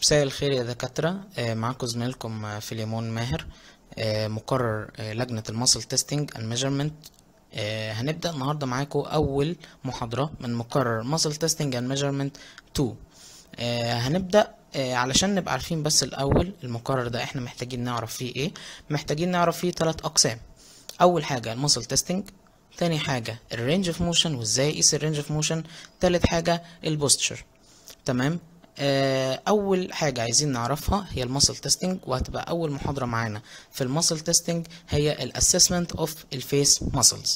مساء الخير يا دكاترة آه، معاكم زميلكم آه، فيليمون ماهر آه، مقرر آه، لجنة الماسل تيستينج اند ميجرمنت هنبدأ النهاردة معاكم أول محاضرة من مقرر ماسل تيستينج اند ميجرمنت 2 آه، هنبدأ آه، علشان نبقى عارفين بس الأول المقرر ده احنا محتاجين نعرف فيه ايه محتاجين نعرف فيه ثلاث أقسام أول حاجة الماسل تيستينج تاني حاجة الرينج اوف موشن وازاي اقيس الرينج اوف موشن تالت حاجة البوستشر تمام آه، اول حاجه عايزين نعرفها هي الماسل تيستنج وهتبقى اول محاضره معانا في الماسل تيستنج هي الاسسمنت اوف الفيس ماسلز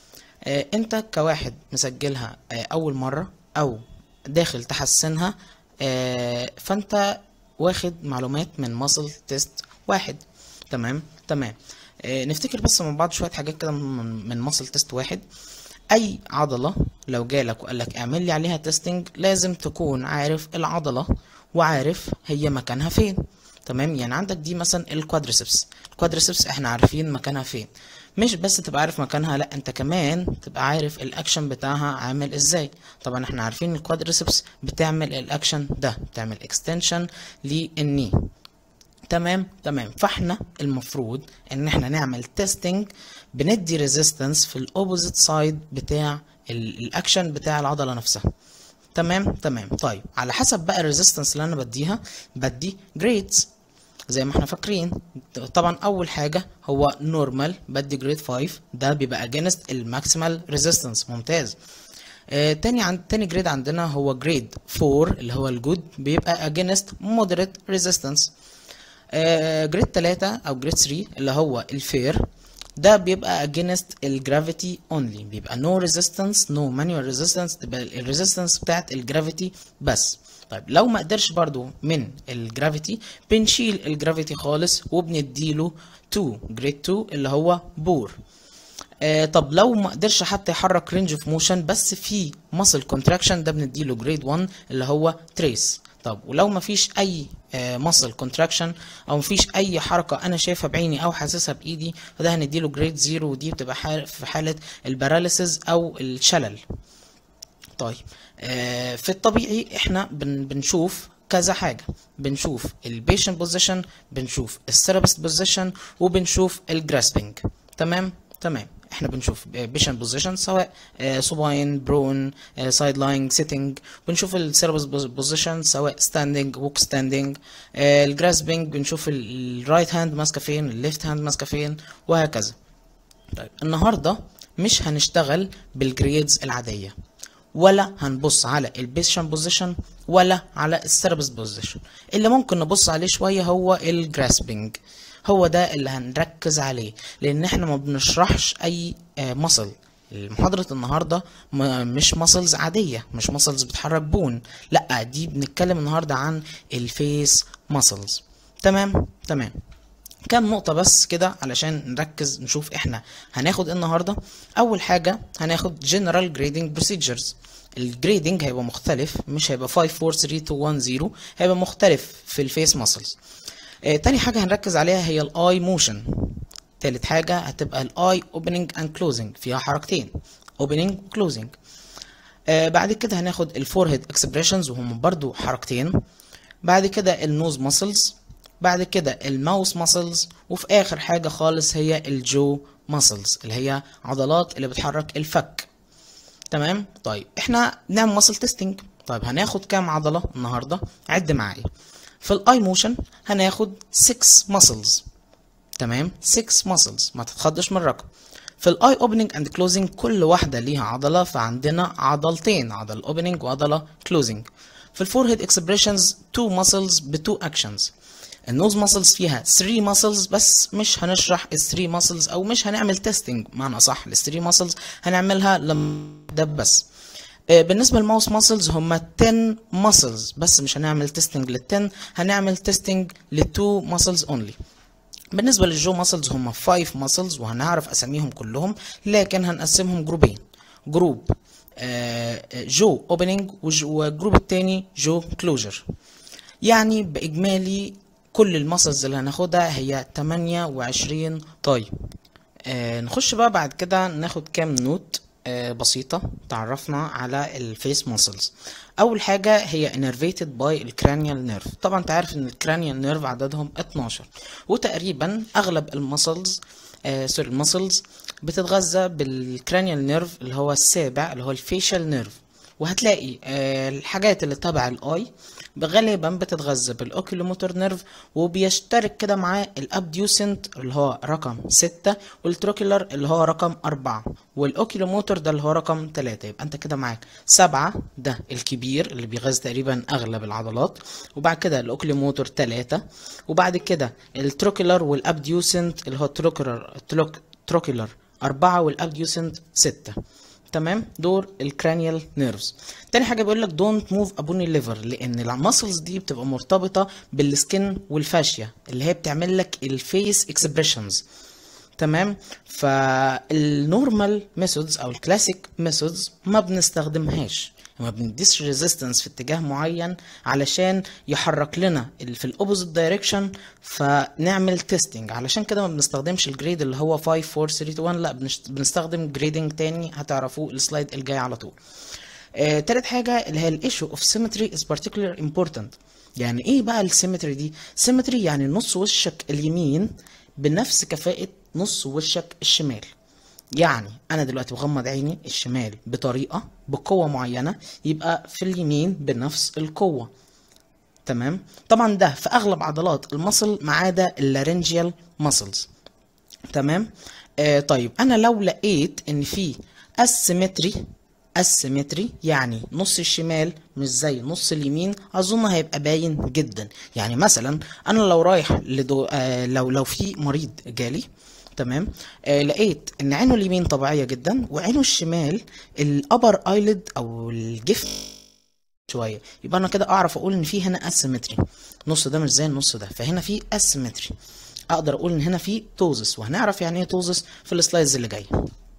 انت كواحد مسجلها آه، اول مره او داخل تحسنها آه، فانت واخد معلومات من ماسل تيست واحد تمام تمام آه، نفتكر بس مع بعض شويه حاجات كده من من ماسل تيست واحد اي عضله لو جالك وقال لك اعمل لي عليها تيستنج لازم تكون عارف العضله وعارف هي مكانها فين تمام يعني عندك دي مثلا الكوادريسبس الكوادريسبس احنا عارفين مكانها فين مش بس تبقى عارف مكانها لا انت كمان تبقى عارف الاكشن بتاعها عامل ازاي طبعا احنا عارفين الكوادريسبس بتعمل الاكشن ده بتعمل اكستنشن للني تمام تمام فاحنا المفروض ان احنا نعمل تيستنج بندي ريزيستنس في الاوبوزيت سايد بتاع ال- الاكشن بتاع العضله نفسها تمام تمام طيب على حسب بقى الريزيستنس اللي انا بديها بدي جريدز زي ما احنا فاكرين طبعا اول حاجه هو نورمال بدي جريد 5 ده بيبقى اجينست الماكسيمال ريزيستنس ممتاز آه تاني عند تاني جريد عندنا هو جريد 4 اللي هو الجود بيبقى اجينست مودريت ريزيستنس جريد 3 او جريد 3 اللي هو الفير ده بيبقى against الجرافيتي اونلي بيبقى no resistance no manual resistance تبقى الريزيستنس بتاعت الجرافيتي بس طيب لو ما قدرش برضو من الجرافيتي بنشيل الجرافيتي خالص وبنديله 2 جريد 2 اللي هو بور آه طب لو ما قدرش حتى يحرك رينج اوف موشن بس في ماسل كونتراكشن ده بنديله جريد 1 اللي هو تريس طب ولو ما فيش اي ماسل كونتراكشن او ما فيش اي حركه انا شايفها بعيني او حاسسها بايدي فده هنديله جريد 0 ودي بتبقى حال في حاله الباراليسز او الشلل طيب آه في الطبيعي احنا بن بنشوف كذا حاجه بنشوف البيشنت بوزيشن بنشوف الثيرابيست بوزيشن وبنشوف الجراسبنج تمام تمام احنا بنشوف بيشنت بوزيشن سواء سوباين برون سايد لاينج سيتنج بنشوف السيرفس بوزيشن سواء ستاندنج ووك ستاندنج الجراسبنج بنشوف الرايت هاند ماسكه فين الليفت هاند ماسكه فين وهكذا طيب النهارده مش هنشتغل بالجريدز العاديه ولا هنبص على البيشن بوزيشن ولا على السيرفس بوزيشن اللي ممكن نبص عليه شويه هو الجراسبنج هو ده اللي هنركز عليه لان احنا ما بنشرحش اي مصل محاضرة النهاردة م- مش ماسلز عادية مش ماسلز بتحرك بون لا دي بنتكلم النهاردة عن الفيس ماسلز تمام تمام كام نقطة بس كده علشان نركز نشوف احنا هناخد ايه النهاردة اول حاجة هناخد general grading procedures الجريدنج هيبقى مختلف مش هيبقى 5 4 3 2 1 0 هيبقى مختلف في الفيس ماسلز آه، تاني حاجة هنركز عليها هي الاي موشن تالت حاجة هتبقى الاي اوبننج اند كلوزنج فيها حركتين اوبننج وكلوزنج آه بعد كده هناخد الفورهيد اكسبريشنز وهم برضو حركتين بعد كده النوز ماسلز بعد كده الماوس ماسلز وفي اخر حاجة خالص هي الجو ماسلز اللي هي عضلات اللي بتحرك الفك تمام طيب احنا نعمل ماسل تيستنج طيب هناخد كام عضلة النهاردة عد معايا في الاي موشن هناخد 6 ماسلز تمام 6 ماسلز ما تتخضش من الرقم في الاي اوبننج اند كلوزنج كل واحده ليها عضله فعندنا عضلتين عضله اوبننج وعضله كلوزنج في الفورهيد اكسبريشنز 2 ماسلز ب 2 اكشنز النوز ماسلز فيها 3 ماسلز بس مش هنشرح ال 3 ماسلز او مش هنعمل تيستنج معنى صح ال 3 ماسلز هنعملها لما ده بس آه، بالنسبه للماوس ماسلز هم 10 ماسلز بس مش هنعمل تيستنج لل 10 هنعمل تيستنج لل 2 ماسلز اونلي بالنسبه للجو ماسلز هم 5 ماسلز وهنعرف اساميهم كلهم لكن هنقسمهم جروبين جروب آه، جو اوبننج والجروب التاني جو كلوجر يعني باجمالي كل الماسلز اللي هناخدها هي 28 طيب آه نخش بقى بعد كده ناخد كام نوت آه، بسيطة تعرفنا على الفيس ماسلز أول حاجة هي innervated by الكرانيال نيرف طبعا انت عارف ان الكرانيال نيرف عددهم 12 وتقريبا أغلب المسلز آه سوري المسلز بتتغذى بالكرانيال نيرف اللي هو السابع اللي هو الفيشال نيرف وهتلاقي آه الحاجات اللي تبع الاي غالبا بتتغذى بالاوكيلوموتور نيرف وبيشترك كده معاه الابديوسنت اللي هو رقم ستة والتروكيولار اللي هو رقم أربعة والاوكيلوموتور ده اللي هو رقم تلاتة يبقى انت كده معاك سبعة ده الكبير اللي بيغذي تقريبا اغلب العضلات وبعد كده الاوكيلوموتور تلاتة وبعد كده التروكيولار والابديوسنت اللي هو التروكيولار تروكيولار أربعة والابديوسنت ستة تمام دور الكرانيال نيرفز تاني حاجه بيقول لك دونت موف ابون الليفر لان الماسلز دي بتبقى مرتبطه بالسكن والفاشيا اللي هي بتعمل لك الفيس اكسبريشنز تمام فالنورمال ميثودز او الكلاسيك ميثودز ما بنستخدمهاش ما بنديش ريزيستنس في اتجاه معين علشان يحرك لنا ال- في الاوبوزيت دايركشن فنعمل تيستنج علشان كده ما بنستخدمش الجريد اللي هو 5 4 3 2 1 لا بنشت- بنستخدم جريدنج تاني هتعرفوه السلايد الجاي على طول آه، تالت حاجة اللي هي الايشو اوف symmetry is particularly important يعني ايه بقى السيمتري دي سيمتري يعني نص وشك اليمين بنفس كفاءة نص وشك الشمال يعني انا دلوقتي بغمض عيني الشمال بطريقة بقوة معينة يبقى في اليمين بنفس القوة تمام طبعا ده في اغلب عضلات المصل ما عدا اللارنجيال ماسلز تمام آه طيب انا لو لقيت ان في اسيمتري اسيمتري يعني نص الشمال مش زي نص اليمين اظن هيبقى باين جدا يعني مثلا انا لو رايح لدو آه لو لو في مريض جالي تمام آه لقيت ان عينه اليمين طبيعيه جدا وعينه الشمال الابر ايلid او الجفن شويه يبقى انا كده اعرف اقول ان في هنا اسيمتري النص ده مش زي النص ده فهنا في اسيمتري اقدر اقول ان هنا في توزس وهنعرف يعني ايه توزس في السلايدز اللي جايه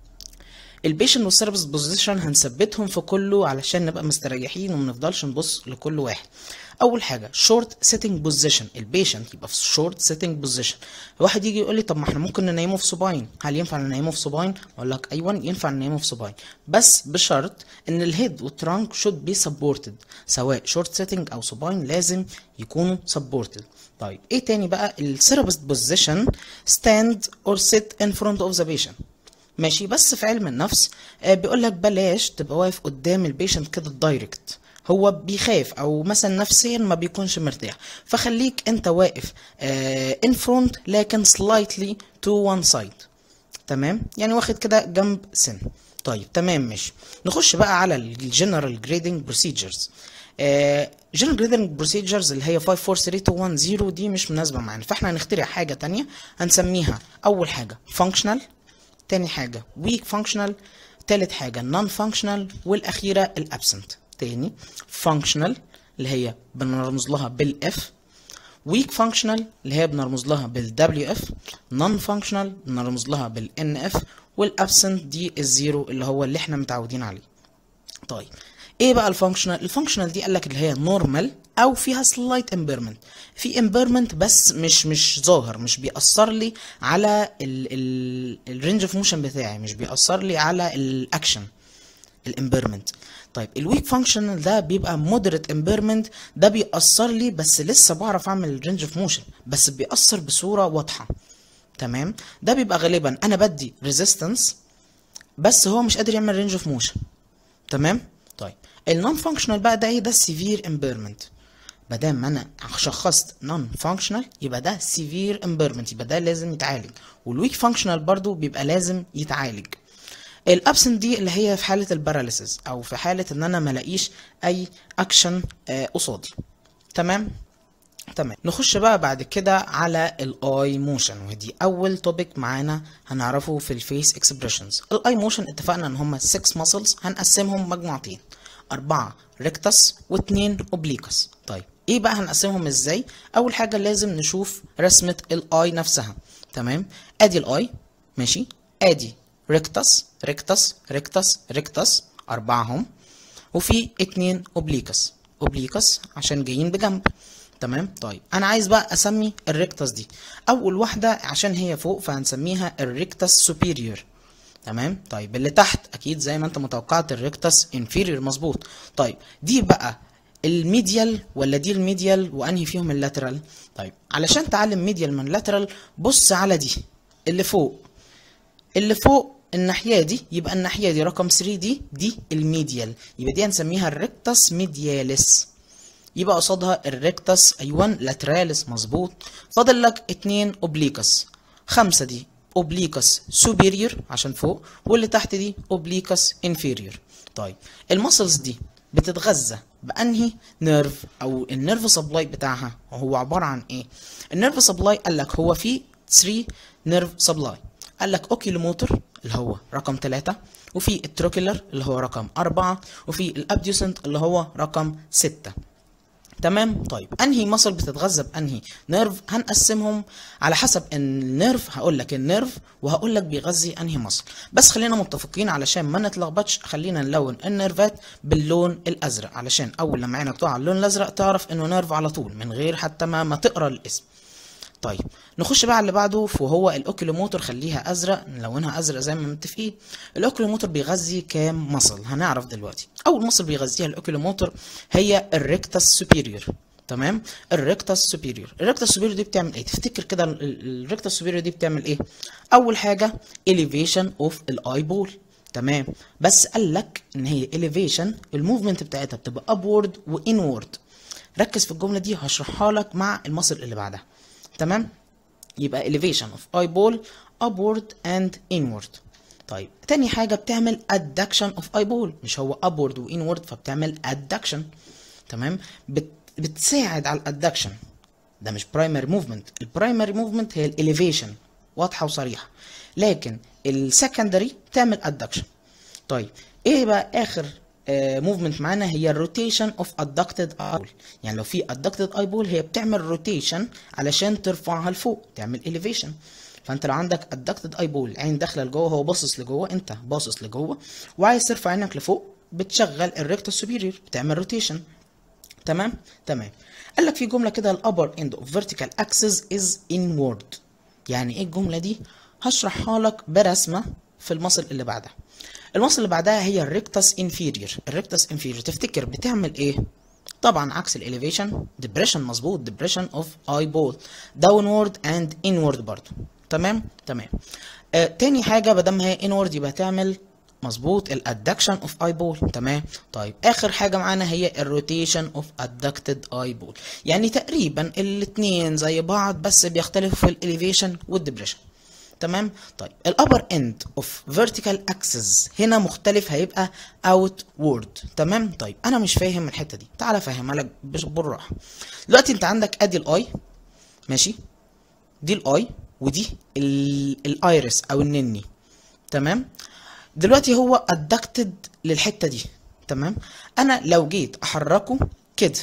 البيشنت والسيرفيس بوزيشن هنثبتهم في كله علشان نبقى مستريحين وما نفضلش نبص لكل واحد اول حاجه شورت سيتنج بوزيشن البيشنت يبقى في شورت سيتنج بوزيشن واحد يجي يقول لي طب ما احنا ممكن ننيمه في صباين هل ينفع ننيمه في صباين اقول لك ايوه ينفع ننيمه في صباين بس بشرط ان الهيد والترانك شود بي سبورتد سواء شورت سيتنج او صباين لازم يكونوا سبورتد طيب ايه تاني بقى السيرفيس بوزيشن ستاند اور سيت ان فرونت اوف ذا بيشنت ماشي بس في علم النفس آه، بيقول لك بلاش تبقى واقف قدام البيشنت كده دايركت هو بيخاف او مثلا نفسيا ما بيكونش مرتاح فخليك انت واقف ان فرونت لكن سلايتلي تو وان سايد تمام يعني واخد كده جنب سن طيب تمام ماشي نخش بقى على الجنرال جريدنج بروسيجرز جنرال جريدنج بروسيجرز اللي هي 5 4 3 2 1 0 دي مش مناسبه معانا فاحنا هنخترع حاجه تانية هنسميها اول حاجه فانكشنال تاني حاجة weak functional تالت حاجة non functional والأخيرة الابسنت تاني functional اللي هي بنرمز لها بالاف weak functional اللي هي بنرمز لها بالدبليو اف non functional بنرمز لها بالان اف والابسنت دي الزيرو اللي هو اللي احنا متعودين عليه طيب ايه بقى الفانكشنال الفانكشنال دي قال لك اللي هي نورمال او فيها سلايت امبيرمنت في امبيرمنت بس مش مش ظاهر مش بيأثر لي على الرينج اوف موشن بتاعي مش بيأثر لي على الاكشن الامبيرمنت طيب الويك فانكشنال ده بيبقى مودريت امبيرمنت ده بيأثر لي بس لسه بعرف اعمل الرينج اوف موشن بس بيأثر بصورة واضحة تمام ده بيبقى غالبا انا بدي ريزيستنس بس هو مش قادر يعمل رينج اوف موشن تمام طيب النون فانكشنال بقى ده ايه ده السيفير امبيرمنت ما دام ما انا شخصت نون فانكشنال يبقى ده سيفير امبيرمنت يبقى ده لازم يتعالج والويك فانكشنال برضو بيبقى لازم يتعالج الابسنت دي اللي هي في حاله الباراليسيس او في حاله ان انا ما الاقيش اي اكشن آه، قصادي تمام تمام نخش بقى بعد كده على الاي موشن ودي اول توبيك معانا هنعرفه في الفيس اكسبريشنز الاي موشن اتفقنا ان هم 6 ماسلز هنقسمهم مجموعتين أربعة ريكتس واتنين اوبليكس طيب ايه بقى هنقسمهم ازاي اول حاجه لازم نشوف رسمه الاي نفسها تمام ادي الاي ماشي ادي ريكتس ريكتس ريكتس ريكتس اربعه هم وفي اتنين اوبليكس اوبليكس عشان جايين بجنب تمام طيب انا عايز بقى اسمي الريكتس دي اول واحده عشان هي فوق فهنسميها الريكتس سوبيريور تمام طيب اللي تحت اكيد زي ما انت متوقعت الريكتس انفيريور مظبوط طيب دي بقى الميديال ولا دي الميديال وانهي فيهم اللاترال طيب علشان تعلم ميديال من لاترال بص على دي اللي فوق اللي فوق الناحيه دي يبقى الناحيه دي رقم 3 دي دي الميديال يبقى دي هنسميها الريكتس ميدياليس يبقى قصادها الريكتس ايوه لاتراليس مظبوط فاضل لك اتنين اوبليكس خمسة دي اوبليكس سوبيريور عشان فوق واللي تحت دي اوبليكس انفيريور طيب المسلز دي بتتغذى بانهي نيرف او النيرف سبلاي بتاعها هو عباره عن ايه النيرف سبلاي قال لك هو فيه 3 نيرف سبلاي قال لك اوكيلوموتور اللي هو رقم 3 وفي التروكيلر اللي هو رقم 4 وفي الابديوسنت اللي هو رقم 6 تمام طيب انهي مصل بتتغذى بانهي نيرف هنقسمهم على حسب النيرف هقول لك النيرف وهقول لك بيغذي انهي مصل بس خلينا متفقين علشان ما نتلخبطش خلينا نلون النيرفات باللون الازرق علشان اول لما عينك تقع على اللون الازرق تعرف انه نيرف على طول من غير حتى ما ما تقرا الاسم طيب نخش بقى على اللي بعده وهو الاوكيلوموتور خليها ازرق نلونها ازرق زي ما متفقين الاوكيلوموتور بيغذي كام مصل هنعرف دلوقتي اول مصل بيغذيها الاوكيلوموتور هي الريكتس سوبيريور تمام الريكتس سوبيريور الريكتس سوبيريور دي بتعمل ايه تفتكر كده الريكتس سوبيريور دي بتعمل ايه اول حاجه elevation اوف الاي بول تمام بس قال لك ان هي elevation الموفمنت بتاعتها بتبقى upward وانورد ركز في الجمله دي هشرحها لك مع المصل اللي بعدها تمام يبقى elevation of eyeball upward and inward طيب تاني حاجة بتعمل adduction of eyeball مش هو upward و inward فبتعمل adduction تمام بت بتساعد على الادكشن ده مش primary movement البرايمري موفمنت هي الاليفيشن واضحة وصريحة لكن السكندري بتعمل adduction طيب ايه بقى اخر موفمنت معانا هي الروتيشن اوف ادكتد ايبول يعني لو في ادكتد ايبول هي بتعمل روتيشن علشان ترفعها لفوق تعمل اليفيشن فانت لو عندك ادكتد ايبول عين داخله لجوه هو باصص لجوه انت باصص لجوه وعايز ترفع عينك لفوق بتشغل الريكتوس سوبيريور بتعمل روتيشن تمام تمام قال لك في جمله كده الابر اند اوف فيرتيكال اكسس از انورد يعني ايه الجمله دي هشرحها لك برسمه في المصل اللي بعدها المصل اللي بعدها هي الريكتس انفيريور الريكتس انفيريور تفتكر بتعمل ايه طبعا عكس الاليفيشن ديبريشن مظبوط ديبريشن اوف اي بول داونورد اند انورد برضو تمام تمام آه تاني حاجه بدل ما هي انورد يبقى تعمل مظبوط الادكشن اوف اي بول تمام طيب اخر حاجه معانا هي الروتيشن اوف ادكتد اي بول يعني تقريبا الاثنين زي بعض بس بيختلفوا في الاليفيشن والديبريشن تمام طيب الابر اند اوف فيرتيكال اكسس هنا مختلف هيبقى اوت وورد تمام طيب انا مش فاهم الحته دي تعالى افهمها لك بالراحه دلوقتي انت عندك ادي الاي ماشي دي الاي ودي الايرس او النني تمام دلوقتي هو ادكتد للحته دي تمام انا لو جيت احركه كده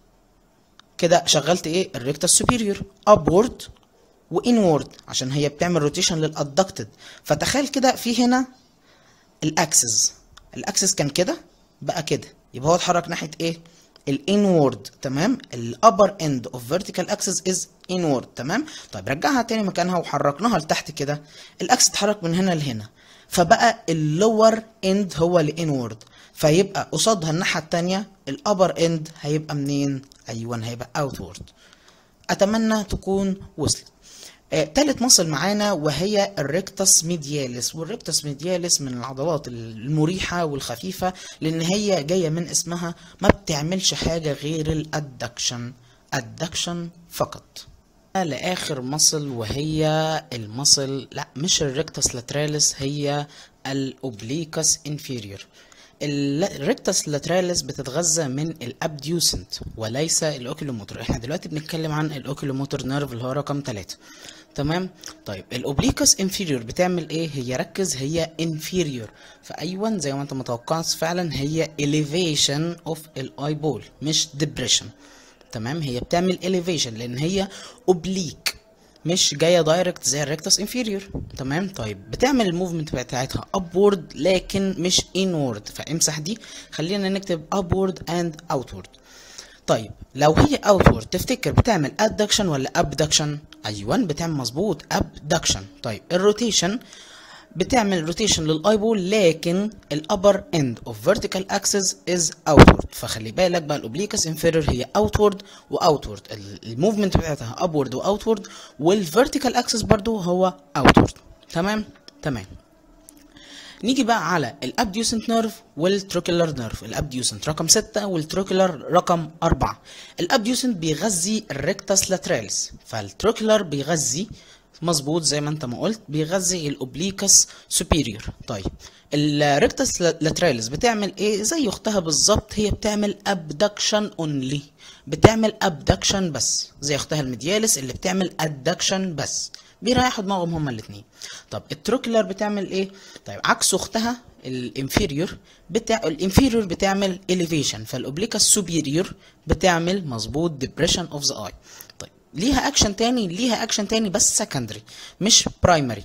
كده شغلت ايه الريكتس سوبيريور ابورد وانورد عشان هي بتعمل روتيشن للادكتد فتخيل كده في هنا الاكسس الاكسس كان كده بقى كده يبقى هو اتحرك ناحيه ايه الانورد تمام الابر اند اوف فيرتيكال اكسس از انورد تمام طيب رجعها تاني مكانها وحركناها لتحت كده الاكس اتحرك من هنا لهنا فبقى اللور اند هو الانورد فيبقى قصادها الناحيه التانيه الابر اند هيبقى منين ايوه هيبقى اوتورد اتمنى تكون وصلت آه، تالت مصل معانا وهي الريكتس ميدياليس والريكتس ميدياليس من العضلات المريحة والخفيفة لأن هي جاية من اسمها ما بتعملش حاجة غير الادكشن ادكشن فقط لآخر مصل وهي المصل لا مش الريكتس لاتراليس هي الأوبليكس انفيريور الريكتس لاتراليس بتتغذى من الابديوسنت وليس الاوكيلوموتور احنا دلوقتي بنتكلم عن الاوكيلوموتور نيرف اللي هو رقم 3 تمام طيب الاوبليكس انفيريور بتعمل ايه هي ركز هي انفيريور فايوه زي ما انت متوقعت فعلا هي elevation of الاي بول مش depression تمام هي بتعمل elevation لان هي اوبليك مش جايه دايركت زي الريكتس انفيريور تمام طيب بتعمل الموفمنت بتاعتها ابورد لكن مش انورد فامسح دي خلينا نكتب ابورد اند اوتورد طيب لو هي اوتورد تفتكر بتعمل ادكشن ولا ابدكشن ايوه بتعمل مظبوط ابدكشن طيب الروتيشن بتعمل روتيشن للاي بول لكن الابر اند اوف فيرتيكال اكسس از اوتورد فخلي بالك بقى الاوبليكس انفيرور هي اوتورد واوتورد الموفمنت بتاعتها ابورد واوتورد والفيرتيكال اكسس برضو هو اوتورد تمام تمام نيجي بقى على الابديوسنت نيرف والتروكيولار نيرف الابديوسنت رقم 6 والتروكيولار رقم 4 الابديوسنت بيغذي الريكتاس لاتراليس فالتروكيولار بيغذي مظبوط زي ما انت ما قلت بيغذي الاوبليكس سوبيريور طيب الريكتاس لاتراليس بتعمل ايه زي اختها بالظبط هي بتعمل ابدكشن اونلي بتعمل ابدكشن بس زي اختها الميدياليس اللي بتعمل ادكشن بس بيريحوا دماغهم هما الاثنين طب التروكلر بتعمل ايه طيب عكس اختها الانفيريور بتاع الانفيريور بتعمل elevation فالاوبليكا السوبيريور بتعمل مظبوط ديبريشن اوف ذا اي طيب ليها اكشن تاني ليها اكشن تاني بس سكندري مش برايمري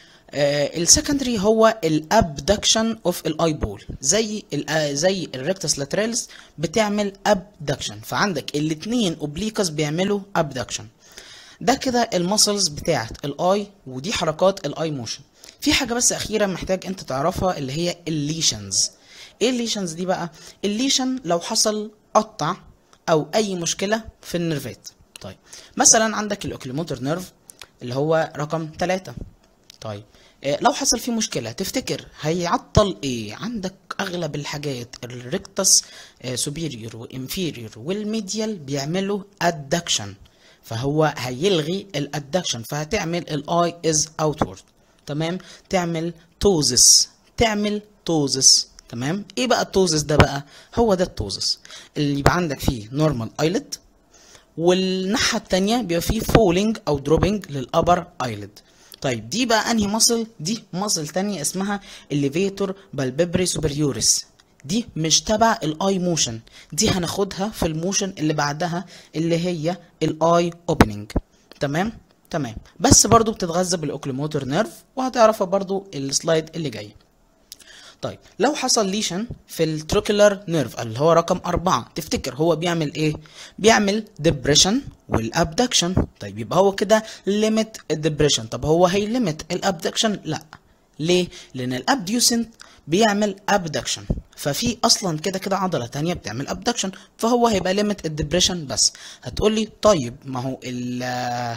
آه السكندري هو الابدكشن اوف الاي بول زي ال زي الريكتس لاتراليس بتعمل ابدكشن فعندك الاثنين اوبليكس بيعملوا ابدكشن ده كده المسلز بتاعت الاي ودي حركات الاي موشن في حاجه بس اخيره محتاج انت تعرفها اللي هي الليشنز ايه الليشنز دي بقى الليشن لو حصل قطع او اي مشكله في النيرفات طيب مثلا عندك الاوكليموتر نيرف اللي هو رقم 3 طيب إيه لو حصل فيه مشكلة تفتكر هيعطل ايه عندك اغلب الحاجات الريكتس سوبيريور وانفيريور والميديال بيعملوا ادكشن فهو هيلغي الادكشن فهتعمل الاي از اوتورد تمام تعمل توزس تعمل توزس تمام ايه بقى التوزس ده بقى هو ده التوزس اللي يبقى عندك فيه نورمال ايلت والناحيه التانية بيبقى فيه فولينج او دروبينج للابر ايلد طيب دي بقى انهي مصل دي مصل تانية اسمها الليفيتور بالبيبري سوبريوريس دي مش تبع الاي موشن دي هناخدها في الموشن اللي بعدها اللي هي الاي اوبننج تمام تمام بس برضو بتتغذى بالاوكليموتر نيرف وهتعرفها برضو السلايد اللي جاي طيب لو حصل ليشن في التروكيولار نيرف اللي هو رقم أربعة تفتكر هو بيعمل ايه بيعمل ديبريشن والابدكشن طيب يبقى هو كده ليميت الديبريشن طب هو هي ليميت الابدكشن لا ليه لان الابديوسنت بيعمل ابدكشن ففي اصلا كده كده عضله تانية بتعمل ابدكشن فهو هيبقى ليميت الديبريشن بس هتقولي طيب ما هو ال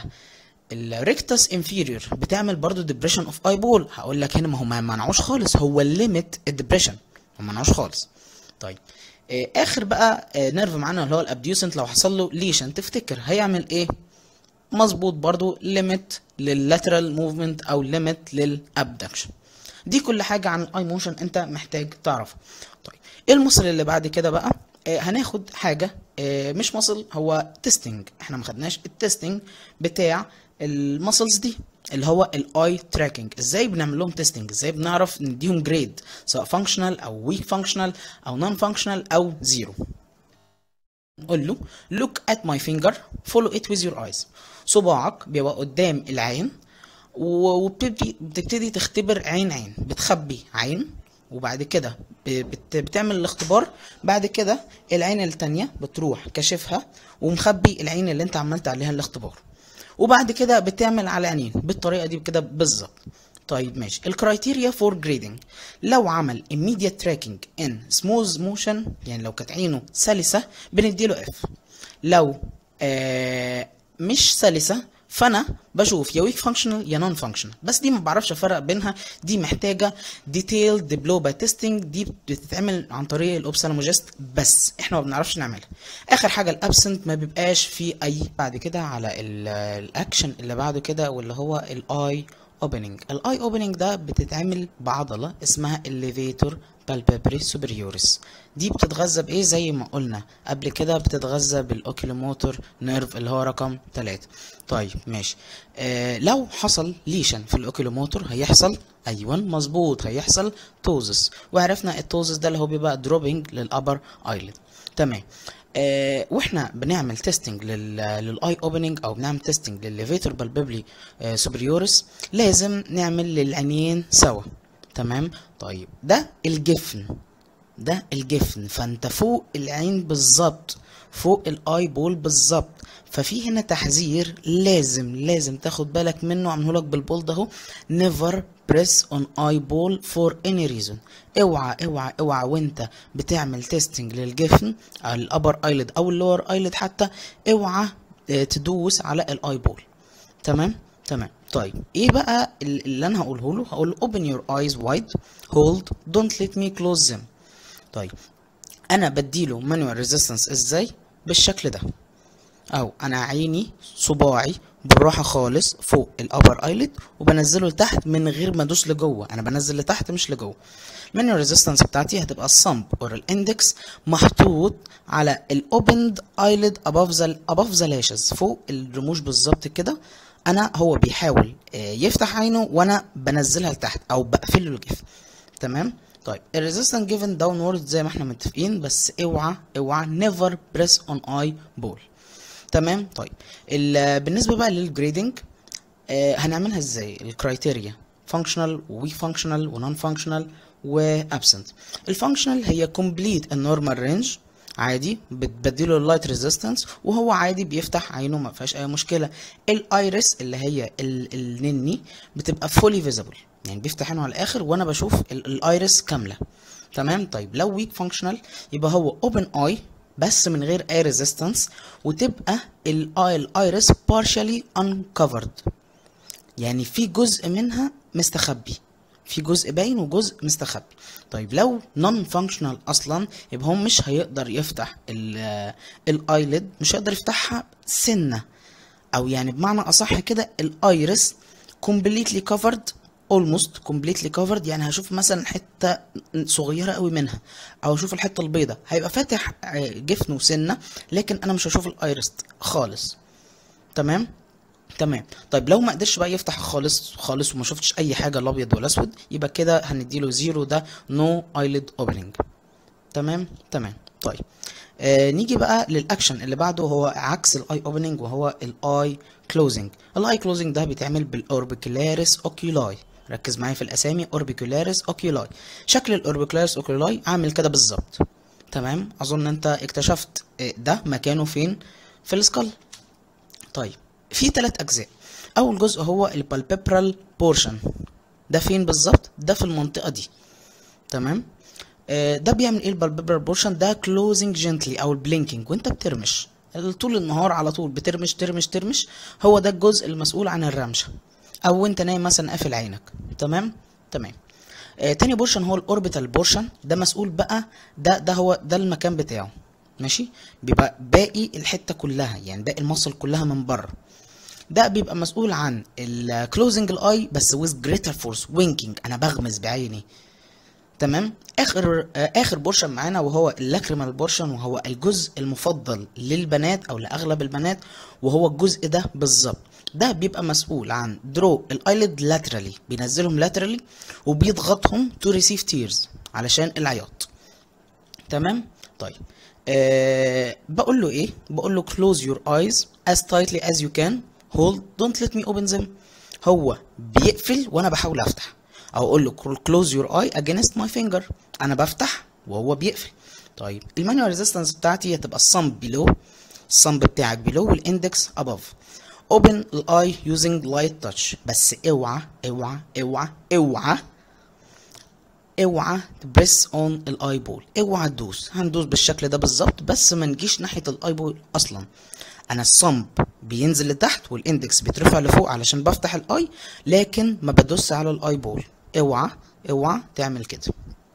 الريكتس انفيريور بتعمل برضو ديبريشن اوف اي بول هقول لك هنا ما هو ما منعوش خالص هو الليميت الديبريشن ما منعوش خالص طيب آه اخر بقى آه نيرف معانا اللي هو الابديوسنت لو حصل له ليشن تفتكر هيعمل ايه مظبوط برضو ليميت لللاترال موفمنت او ليميت للابدكشن دي كل حاجه عن الاي موشن انت محتاج تعرفها طيب ايه المصل اللي بعد كده بقى آه هناخد حاجه آه مش مصل هو تيستنج احنا ما خدناش التيستنج بتاع المسلز دي اللي هو الاي تراكنج ازاي بنعمل لهم تيستنج ازاي بنعرف نديهم جريد سواء فانكشنال او ويك فانكشنال او نون فانكشنال او زيرو قول له look at my finger follow it with your eyes صباعك بيبقى قدام العين وبتبتدي بتبتدي تختبر عين عين بتخبي عين وبعد كده بت بتعمل الاختبار بعد كده العين التانية بتروح كشفها ومخبي العين اللي انت عملت عليها الاختبار وبعد كده بتعمل على عينين بالطريقه دي كده بالظبط طيب ماشي الكرايتيريا فور جريدنج لو عمل immediate tracking in smooth motion يعني لو كانت عينه سلسه بنديله اف لو آه مش سلسه فانا بشوف يا ويك فانكشنال يا نون فانكشنال بس دي ما بعرفش افرق بينها دي محتاجه ديتيل ديبلوبا تيستنج دي بتتعمل عن طريق الاوبسالموجست بس احنا ما بنعرفش نعملها اخر حاجه الابسنت ما بيبقاش فيه اي بعد كده على الاكشن اللي بعده كده واللي هو الاي اوبننج الاي اوبننج ده بتتعمل بعضله اسمها الليفيتور بالبيبري سوبريوريس دي بتتغذى بايه زي ما قلنا قبل كده بتتغذى بالاوكيلوموتور نيرف اللي هو رقم 3 طيب ماشي آه لو حصل ليشن في الاوكيلوموتور هيحصل ايوه مظبوط هيحصل توزس وعرفنا التوزس ده اللي هو بيبقى دروبنج للابر ايلid تمام آه واحنا بنعمل تيستنج للاي اوبننج او بنعمل تيستنج للليفيتور بالبيبلي آه سوبريوريس لازم نعمل للعينين سوا تمام طيب ده الجفن ده الجفن فانت فوق العين بالظبط فوق الاي بول بالظبط ففي هنا تحذير لازم لازم تاخد بالك منه عامله لك بالبولد اهو never press on eye ball for any reason اوعى اوعى اوعى وانت بتعمل تيستنج للجفن على الابر ايلid او اللور ايلid حتى اوعى اه تدوس على الاي بول تمام تمام طيب ايه بقى اللي انا هقوله له هقول له open your eyes wide hold don't let me close them طيب انا بديله manual resistance ازاي بالشكل ده او انا عيني صباعي بالراحه خالص فوق الابر ايلid وبنزله لتحت من غير ما ادوس لجوه انا بنزل لتحت مش لجوه المانيوال ريزيستنس بتاعتي هتبقى الصمب اور الاندكس محطوط على الاوبند ايلid above the above the lashes فوق الرموش بالظبط كده انا هو بيحاول يفتح عينه وانا بنزلها لتحت او بقفل له الجفن تمام طيب الريزيستنس جيفن داونورد زي ما احنا متفقين بس اوعى اوعى نيفر بريس اون اي بول تمام طيب بالنسبه بقى للجريدنج آه هنعملها ازاي الكرايتيريا فانكشنال وويك فانكشنال ونون فانكشنال وابسنت الفانكشنال هي كومبليت النورمال رينج عادي بتبدله اللايت ريزيستنس وهو عادي بيفتح عينه ما فيهاش اي مشكله الايرس اللي هي النني بتبقى فولي فيزبل يعني بيفتح عينه على الاخر وانا بشوف الايرس كامله تمام طيب لو ويك فانكشنال يبقى هو اوبن اي بس من غير اي ريزيستنس وتبقى الاي الايرس partially uncovered يعني في جزء منها مستخبي في جزء باين وجزء مستخبي طيب لو نون فانكشنال اصلا يبقى هو مش هيقدر يفتح الايلid مش هيقدر يفتحها سنه او يعني بمعنى اصح كده الايرس completely covered almost completely covered يعني هشوف مثلا حته صغيره قوي منها او اشوف الحته البيضاء هيبقى فاتح جفن وسنه لكن انا مش هشوف الايرس خالص تمام تمام طيب لو ما قدرش بقى يفتح خالص خالص وما شفتش اي حاجه الابيض والاسود يبقى كده هنديله زيرو ده نو ايلid اوبننج تمام تمام طيب آه نيجي بقى للاكشن اللي بعده هو عكس الاي اوبننج وهو الاي كلوزنج الاي كلوزنج ده بيتعمل بالاوربيكولاريس اوكيولاي ركز معايا في الاسامي اوربيكولاريس اوكيولاي شكل الاوربيكولاريس اوكيولاي عامل كده بالظبط تمام اظن انت اكتشفت ده مكانه فين في السكال طيب في ثلاث اجزاء اول جزء هو البالبيبرال بورشن ده فين بالظبط ده في المنطقه دي تمام آه ده بيعمل ايه البالبيبرال بورشن ده كلوزنج جنتلي او البلينكينج وانت بترمش طول النهار على طول بترمش ترمش ترمش هو ده الجزء المسؤول عن الرمشه او وانت نايم مثلا قافل عينك تمام تمام آه تاني بورشن هو الاوربيتال بورشن ده مسؤول بقى ده ده هو ده المكان بتاعه ماشي بيبقى باقي الحته كلها يعني باقي المصل كلها من بره ده بيبقى مسؤول عن الكلوزنج الاي بس with greater force winking انا بغمز بعيني تمام اخر اخر بورشن معانا وهو اللاكريمال بورشن وهو الجزء المفضل للبنات او لاغلب البنات وهو الجزء ده بالظبط ده بيبقى مسؤول عن درو الايلid laterally بينزلهم laterally وبيضغطهم to receive tears علشان العياط تمام طيب أه بقول له ايه بقول له close your eyes as tightly as you can hold don't let me open them هو بيقفل وانا بحاول افتح او اقول له close your eye against my finger انا بفتح وهو بيقفل طيب المانيوال ريزيستنس بتاعتي هتبقى الصمب بيلو الصمب بتاعك بيلو والاندكس above open الاي using light touch بس اوعى اوعى اوعى اوعى اوعى تبريس اون الاي بول اوعى تدوس هندوس بالشكل ده بالظبط بس ما نجيش ناحيه الاي بول اصلا انا الصمب بينزل لتحت والاندكس بيترفع لفوق علشان بفتح الاي لكن ما بدوس على الاي بول اوعى اوعى تعمل كده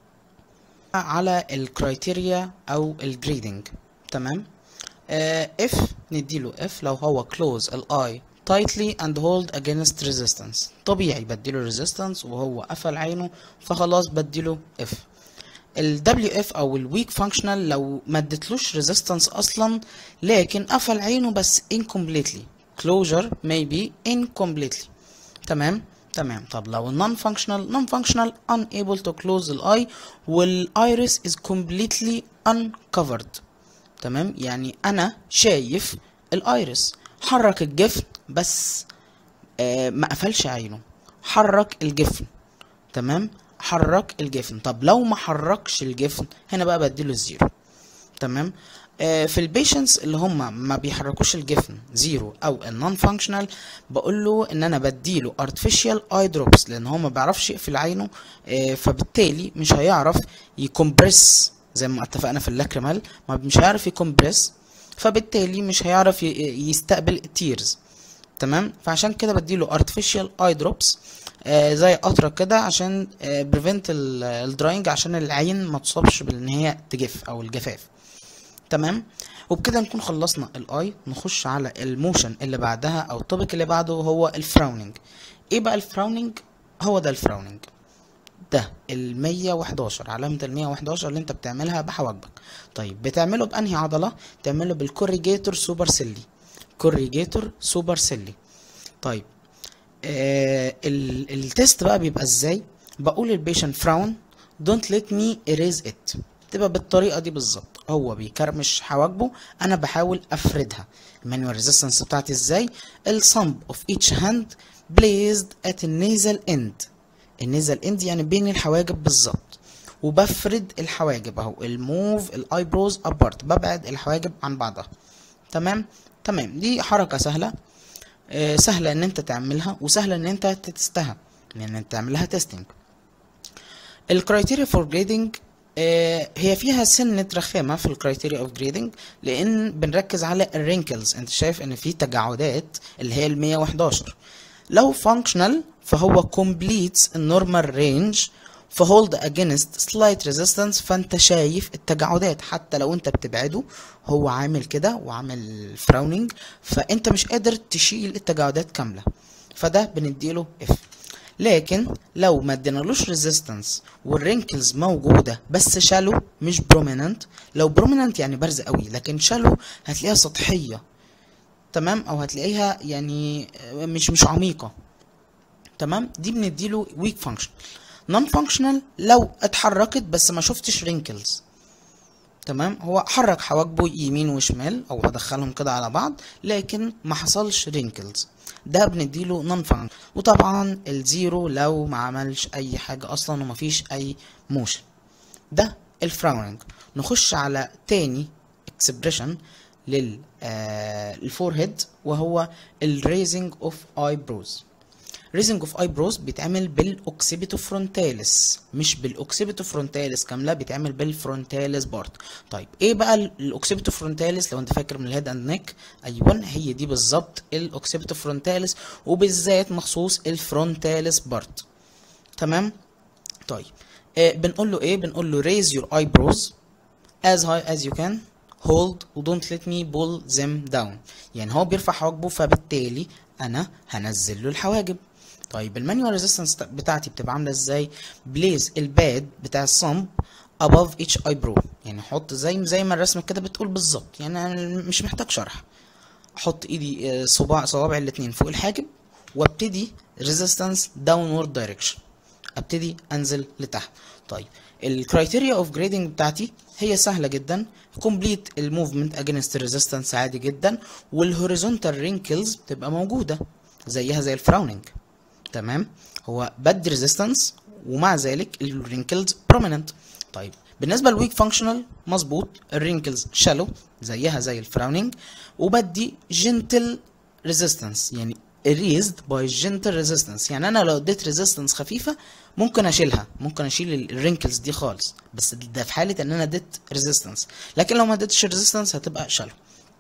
على الكرايتيريا او الجريدنج تمام اف uh, نديله اف لو هو close الاي tightly and hold against resistance طبيعي بديله resistance وهو قفل عينه فخلاص بديله اف ال WF او ال weak functional لو ما اديتلوش resistance اصلا لكن قفل عينه بس incompletely closure maybe incompletely تمام تمام طب لو non functional non functional unable to close ال eye وال iris is completely uncovered تمام يعني انا شايف الايرس حرك الجفن بس آه ما قفلش عينه حرك الجفن تمام حرك الجفن طب لو ما حركش الجفن هنا بقى بديله الزيرو تمام آه في البيشنتس اللي هم ما بيحركوش الجفن زيرو او النون فانكشنال بقول له ان انا بديله artificial اي دروبس لان هو ما بيعرفش يقفل عينه آه فبالتالي مش هيعرف يكمبرس زي ما اتفقنا في اللاكريمال ما مش هيعرف يكمبرس فبالتالي مش هيعرف يستقبل التيرز تمام فعشان كده بديله artificial اي دروبس آه زي قطره كده عشان آه بريفنت الدراينج عشان العين ما تصابش بان هي تجف او الجفاف تمام وبكده نكون خلصنا الاي نخش على الموشن اللي بعدها او التوبيك اللي بعده هو الفراوننج ايه بقى الفراوننج هو ده الفراوننج ده ال 111 علامة ال 111 اللي انت بتعملها بحواجبك طيب بتعمله بانهي عضلة تعمله بالكوريجيتور سوبر سيلي كوريجيتور سوبر سيلي طيب آه التست بقى بيبقى ازاي بقول البيشنت فراون دونت ليت مي erase ات تبقى بالطريقه دي بالظبط هو بيكرمش حواجبه انا بحاول افردها المانيوال ريزيستنس بتاعتي ازاي الصمب اوف ايتش هاند بليزد ات النيزل اند النيزل اند يعني بين الحواجب بالظبط وبفرد الحواجب اهو الموف الايبروز ابارت ببعد الحواجب عن بعضها تمام تمام دي حركه سهله آه سهله ان انت تعملها وسهله ان انت تتستها ان انت تعملها تيستنج الكرايتيريا فور جريدنج هي فيها سنة رخامة في الكرايتيريا اوف جريدنج لان بنركز على الرينكلز انت شايف ان في تجاعدات اللي هي ال 111 لو فانكشنال فهو completes النورمال رينج فهولد اجينست سلايت ريزيستنس فانت شايف التجاعدات حتى لو انت بتبعده هو عامل كده وعامل فراوننج فانت مش قادر تشيل التجاعدات كامله فده بنديله اف لكن لو ما ادينالوش ريزيستنس والرينكلز موجوده بس شالو مش بروميننت لو بروميننت يعني بارزه قوي لكن شالو هتلاقيها سطحيه تمام او هتلاقيها يعني مش مش عميقه تمام دي بنديله ويك فانكشن نون فانكشنال لو اتحركت بس ما شفتش رينكلز تمام هو حرك حواجبه يمين وشمال او ادخلهم كده على بعض لكن ما حصلش رينكلز ده بنديله نون فانكشن وطبعا الزيرو لو ما عملش اي حاجه اصلا ومفيش اي موشن ده الفراوننج نخش على تاني اكسبريشن للفورهيد وهو الريزنج اوف ايبروز ريزنج اوف ايبروز بيتعمل بالاوكسيبيتو فرونتاليس مش بالاوكسيبيتو فرونتاليس كامله بيتعمل بالفرونتاليس بارت طيب ايه بقى الاوكسيبيتو فرونتاليس لو انت فاكر من الهيد اند نيك ايوه هي دي بالظبط الاوكسيبيتو فرونتاليس وبالذات مخصوص الفرونتاليس بارت تمام طيب آه بنقول له ايه بنقول له raise your eyebrows as high as you can hold و don't let me pull them down يعني هو بيرفع حواجبه فبالتالي انا هنزل له الحواجب طيب المانيوال ريزيستنس بتاعتي بتبقى عامله ازاي بليز الباد بتاع الصمب above each eyebrow يعني احط زي زي ما الرسمه كده بتقول بالظبط يعني انا مش محتاج شرح احط ايدي صباع صوابع الاتنين فوق الحاجب وابتدي ريزيستنس داونورد دايركشن ابتدي انزل لتحت طيب الكرايتيريا اوف جريدنج بتاعتي هي سهله جدا كومبليت الموفمنت اجينست ريزيستنس عادي جدا والهوريزونتال رينكلز بتبقى موجوده زيها زي الفراوننج تمام هو بدي ريزيستنس ومع ذلك الرينكلز بروميننت طيب بالنسبه للويك فانكشنال مظبوط الرينكلز شالو زيها زي الفراوننج وبدي جنتل ريزيستنس يعني erased by gentle resistance يعني انا لو اديت ريزيستنس خفيفه ممكن اشيلها ممكن اشيل الرينكلز دي خالص بس ده في حاله ان انا اديت ريزيستنس لكن لو ما اديتش ريزيستنس هتبقى شالو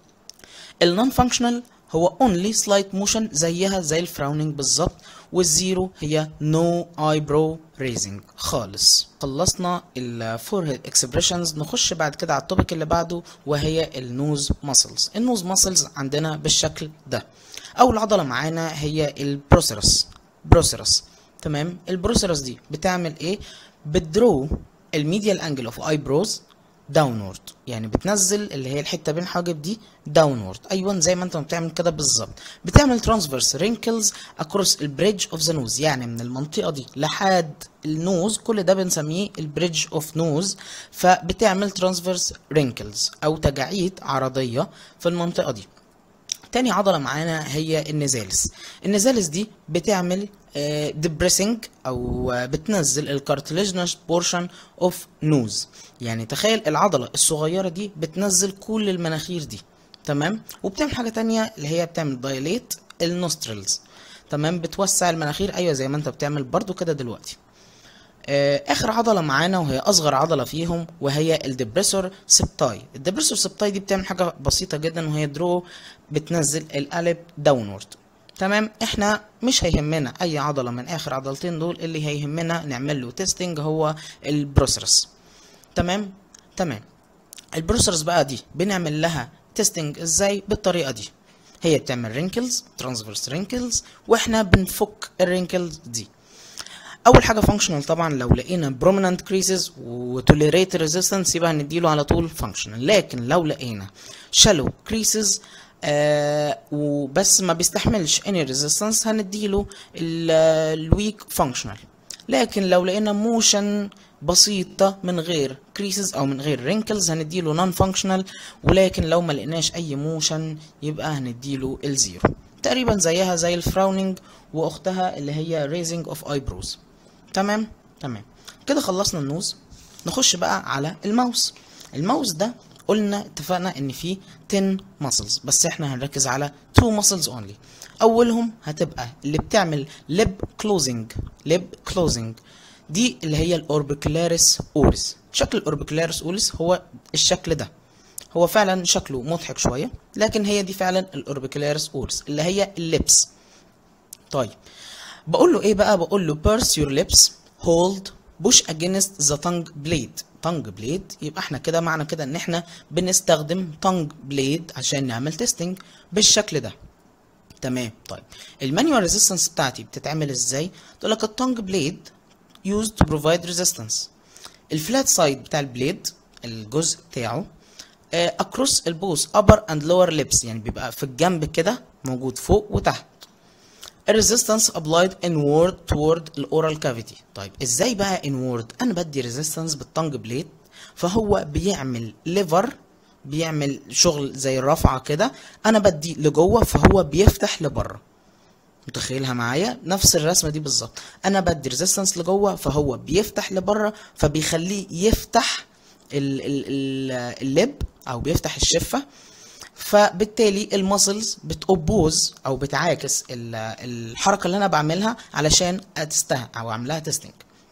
النون فانكشنال هو only slight motion زيها زي الفراوننج بالظبط والزيرو هي no eyebrow raising خالص خلصنا الفورهيد اكسبريشنز نخش بعد كده على التوبيك اللي بعده وهي النوز ماسلز النوز ماسلز عندنا بالشكل ده اول عضله معانا هي البروسيرس بروسيرس تمام البروسيرس دي بتعمل ايه بتدرو الميديال انجل اوف ايبروز داونورد يعني بتنزل اللي هي الحته بين الحواجب دي داونورد ايوه زي ما انت بتعمل كده بالظبط بتعمل ترانسفيرس رينكلز اكروس البريدج اوف ذا نوز يعني من المنطقه دي لحد النوز كل ده بنسميه البريدج اوف نوز فبتعمل ترانسفيرس رينكلز او تجاعيد عرضيه في المنطقه دي تاني عضلة معانا هي النزالس النزالس دي بتعمل ديبريسنج او آه، بتنزل الكارتليجنس بورشن اوف نوز يعني تخيل العضلة الصغيرة دي بتنزل كل المناخير دي تمام وبتعمل حاجة تانية اللي هي بتعمل دايليت النوسترلز تمام بتوسع المناخير ايوه زي ما انت بتعمل برضو كده دلوقتي آه، اخر عضله معانا وهي اصغر عضله فيهم وهي الدبريسور سبتاي الدبريسور سبتاي دي بتعمل حاجه بسيطه جدا وهي درو بتنزل القلب داونورد تمام احنا مش هيهمنا اي عضله من اخر عضلتين دول اللي هيهمنا نعمل له تيستنج هو البروسرس تمام تمام البروسرز بقى دي بنعمل لها تيستنج ازاي بالطريقه دي هي بتعمل رينكلز ترانسفيرس رينكلز واحنا بنفك الرينكلز دي اول حاجه فانكشنال طبعا لو لقينا بروميننت كريسز وتوليريت ريزيستنس يبقى هنديله على طول فانكشنال لكن لو لقينا شالو كريسز آه وبس ما بيستحملش اني ريزيستنس هنديله الويك فانكشنال لكن لو لقينا موشن بسيطة من غير كريسز او من غير رينكلز هنديله نون فانكشنال ولكن لو ما لقيناش اي موشن يبقى هنديله الزيرو تقريبا زيها زي الفراونينج واختها اللي هي ريزنج اوف ايبروز تمام تمام كده خلصنا النوز نخش بقى على الماوس الماوس ده قلنا اتفقنا ان فيه 10 muscles بس احنا هنركز على 2 muscles only اولهم هتبقى اللي بتعمل lip closing lip closing دي اللي هي الاوربيكولاريس اوريس شكل الاوربيكولاريس اوريس هو الشكل ده هو فعلا شكله مضحك شويه لكن هي دي فعلا الاوربيكولاريس اوريس اللي هي اللبس طيب بقول له ايه بقى بقول له purse your lips hold push against the tongue blade tongue blade يبقى احنا كده معنى كده ان احنا بنستخدم tongue blade عشان نعمل تيستنج بالشكل ده تمام طيب المانيوال ريزيستنس بتاعتي بتتعمل ازاي تقول لك التونج بليد used to provide resistance الفلات سايد بتاع البليد الجزء بتاعه آه، across البوس upper and lower lips يعني بيبقى في الجنب كده موجود فوق وتحت الريزيستنس applied inward toward الاورال كافيتي طيب ازاي بقى inward انا بدي ريزيستنس بالتونج بليد فهو بيعمل ليفر بيعمل شغل زي الرفعه كده انا بدي لجوه فهو بيفتح لبره متخيلها معايا نفس الرسمه دي بالظبط انا بدي ريزيستنس لجوه فهو بيفتح لبره فبيخليه يفتح ال ال ال اللب او بيفتح الشفه فبالتالي المسلز بتوبوز او بتعاكس ال- الحركه اللي انا بعملها علشان اتستها او اعملها تيستنج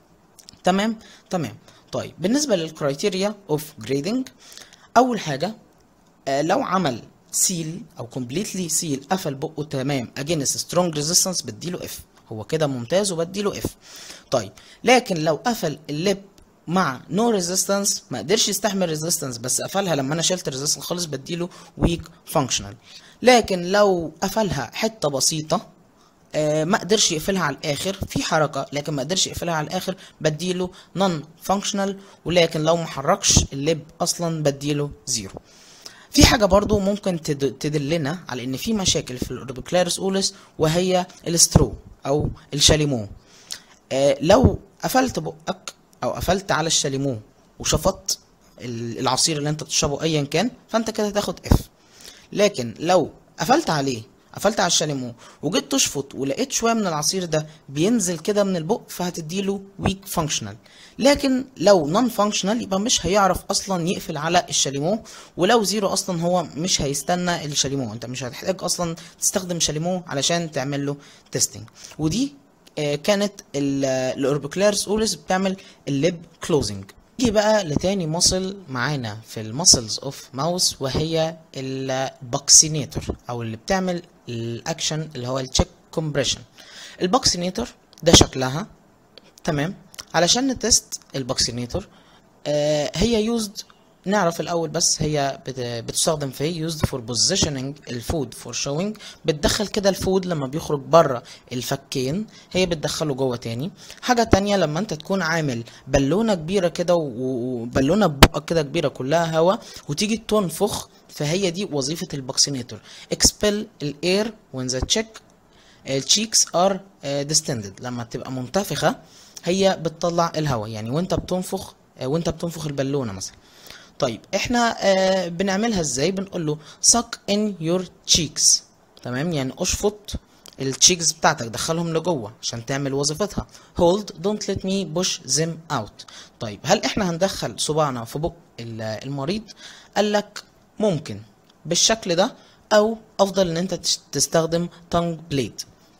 تمام تمام طيب بالنسبه للكرايتيريا اوف جريدنج اول حاجه آه، لو عمل سيل او كومبليتلي سيل قفل بقه تمام اجينست سترونج ريزيستنس بديله اف هو كده ممتاز وبديله اف طيب لكن لو قفل اللب مع نو ريزيستنس ما قدرش يستحمل ريزيستنس بس قفلها لما انا شلت ريزيستنس خالص بديله ويك فانكشنال لكن لو قفلها حته بسيطه آه، ما قدرش يقفلها على الاخر في حركه لكن ما قدرش يقفلها على الاخر بديله نون فانكشنال ولكن لو ما حركش اللب اصلا بديله زيرو في حاجة برضو ممكن تد- تدلنا على ان في مشاكل في الاوربيكلاريس اولس وهي السترو او الشاليمو آه لو قفلت بقك او قفلت على الشاليمو وشفطت ال- العصير اللي انت بتشربه ايا كان فانت كده تاخد اف لكن لو قفلت عليه قفلت على الشاليمو وجيت تشفط ولقيت شويه من العصير ده بينزل كده من البق فهتديله ويك فانكشنال لكن لو نون فانكشنال يبقى مش هيعرف اصلا يقفل على الشاليمو ولو زيرو اصلا هو مش هيستنى الشاليمو انت مش هتحتاج اصلا تستخدم شاليمو علشان تعمل له تيستنج ودي آه، كانت الاوربيكولاريس اوليس بتعمل الليب كلوزنج نيجي بقى لتاني مصل معانا في المسلز اوف ماوس وهي الباكسينيتور او اللي بتعمل الاكشن اللي هو التشيك كومبريشن الباكسينيتور ده شكلها تمام علشان نتست الباكسينيتور آه هي يوزد نعرف الاول بس هي بت- بتستخدم في يوزد فور بوزيشننج الفود فور شوينج بتدخل كده الفود لما بيخرج بره الفكين هي بتدخله جوه تاني حاجه تانية لما انت تكون عامل بالونه كبيره كده و- و- وبالونه ببقك كده كبيره كلها هواء وتيجي تنفخ فهي دي وظيفه الباكسينيتور اكسبل الاير when the check التشيكس ار ديستندد لما تبقى منتفخه هي بتطلع الهواء يعني وانت بتنفخ آه، وانت بتنفخ البالونه مثلا طيب احنا آه بنعملها ازاي بنقول له suck in your cheeks تمام يعني اشفط التشيكس بتاعتك دخلهم لجوه عشان تعمل وظيفتها hold don't let me push them out طيب هل احنا هندخل صباعنا في بق ال- المريض قال لك ممكن بالشكل ده او افضل ان انت تش- تستخدم tongue blade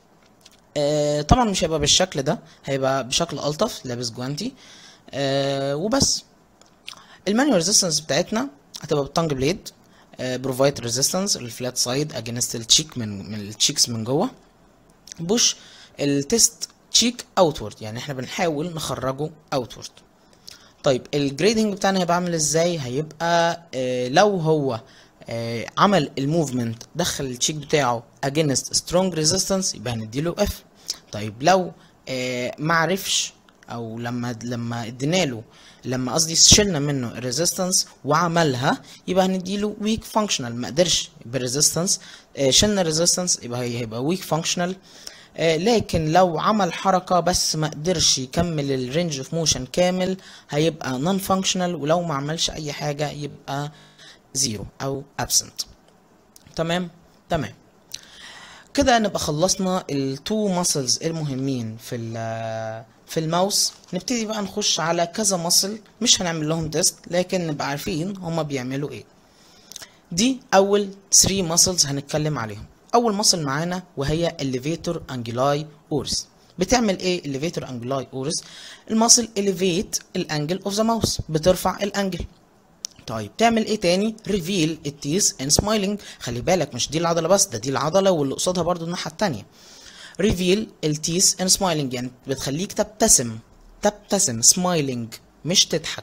آه طبعا مش هيبقى بالشكل ده هيبقى بشكل الطف لابس جوانتي آه وبس المانيوال ريزيستنس بتاعتنا هتبقى بالتانج بليد بروفايد ريزيستنس الفلات سايد اجينست التشيك من من التشيكس من جوه بوش التست تشيك اوتورد يعني احنا بنحاول نخرجه اوتورد طيب الجريدنج بتاعنا هيبقى عامل ازاي هيبقى آه لو هو آه عمل الموفمنت دخل التشيك بتاعه against strong resistance يبقى هنديله اف طيب لو آه معرفش او لما لما اديناله لما قصدي شلنا منه الريزيستنس وعملها يبقى هنديله ويك فانكشنال ما قدرش بالريزيستنس آه شلنا الريزيستنس يبقى هي- هيبقى ويك فانكشنال آه، لكن لو عمل حركة بس ما قدرش يكمل الرينج اوف موشن كامل هيبقى نون فانكشنال ولو ما عملش اي حاجة يبقى زيرو او absent تمام تمام كده نبقى خلصنا التو ماسلز المهمين في ال- في الماوس نبتدي بقى نخش على كذا ماسل مش هنعمل لهم تيست لكن نبقى عارفين هما بيعملوا ايه دي اول 3 ماسلز هنتكلم عليهم اول ماسل معانا وهي الليفيتور انجلاي اورس بتعمل ايه الليفيتور انجلاي اورس الماسل elevate الانجل اوف ذا ماوس بترفع الانجل طيب تعمل ايه تاني ريفيل التيس ان سمايلنج خلي بالك مش دي العضله بس ده دي العضله واللي قصادها برضو الناحيه التانية ريفيل التيس ان سمايلنج يعني بتخليك تبتسم تبتسم سمايلنج مش تضحك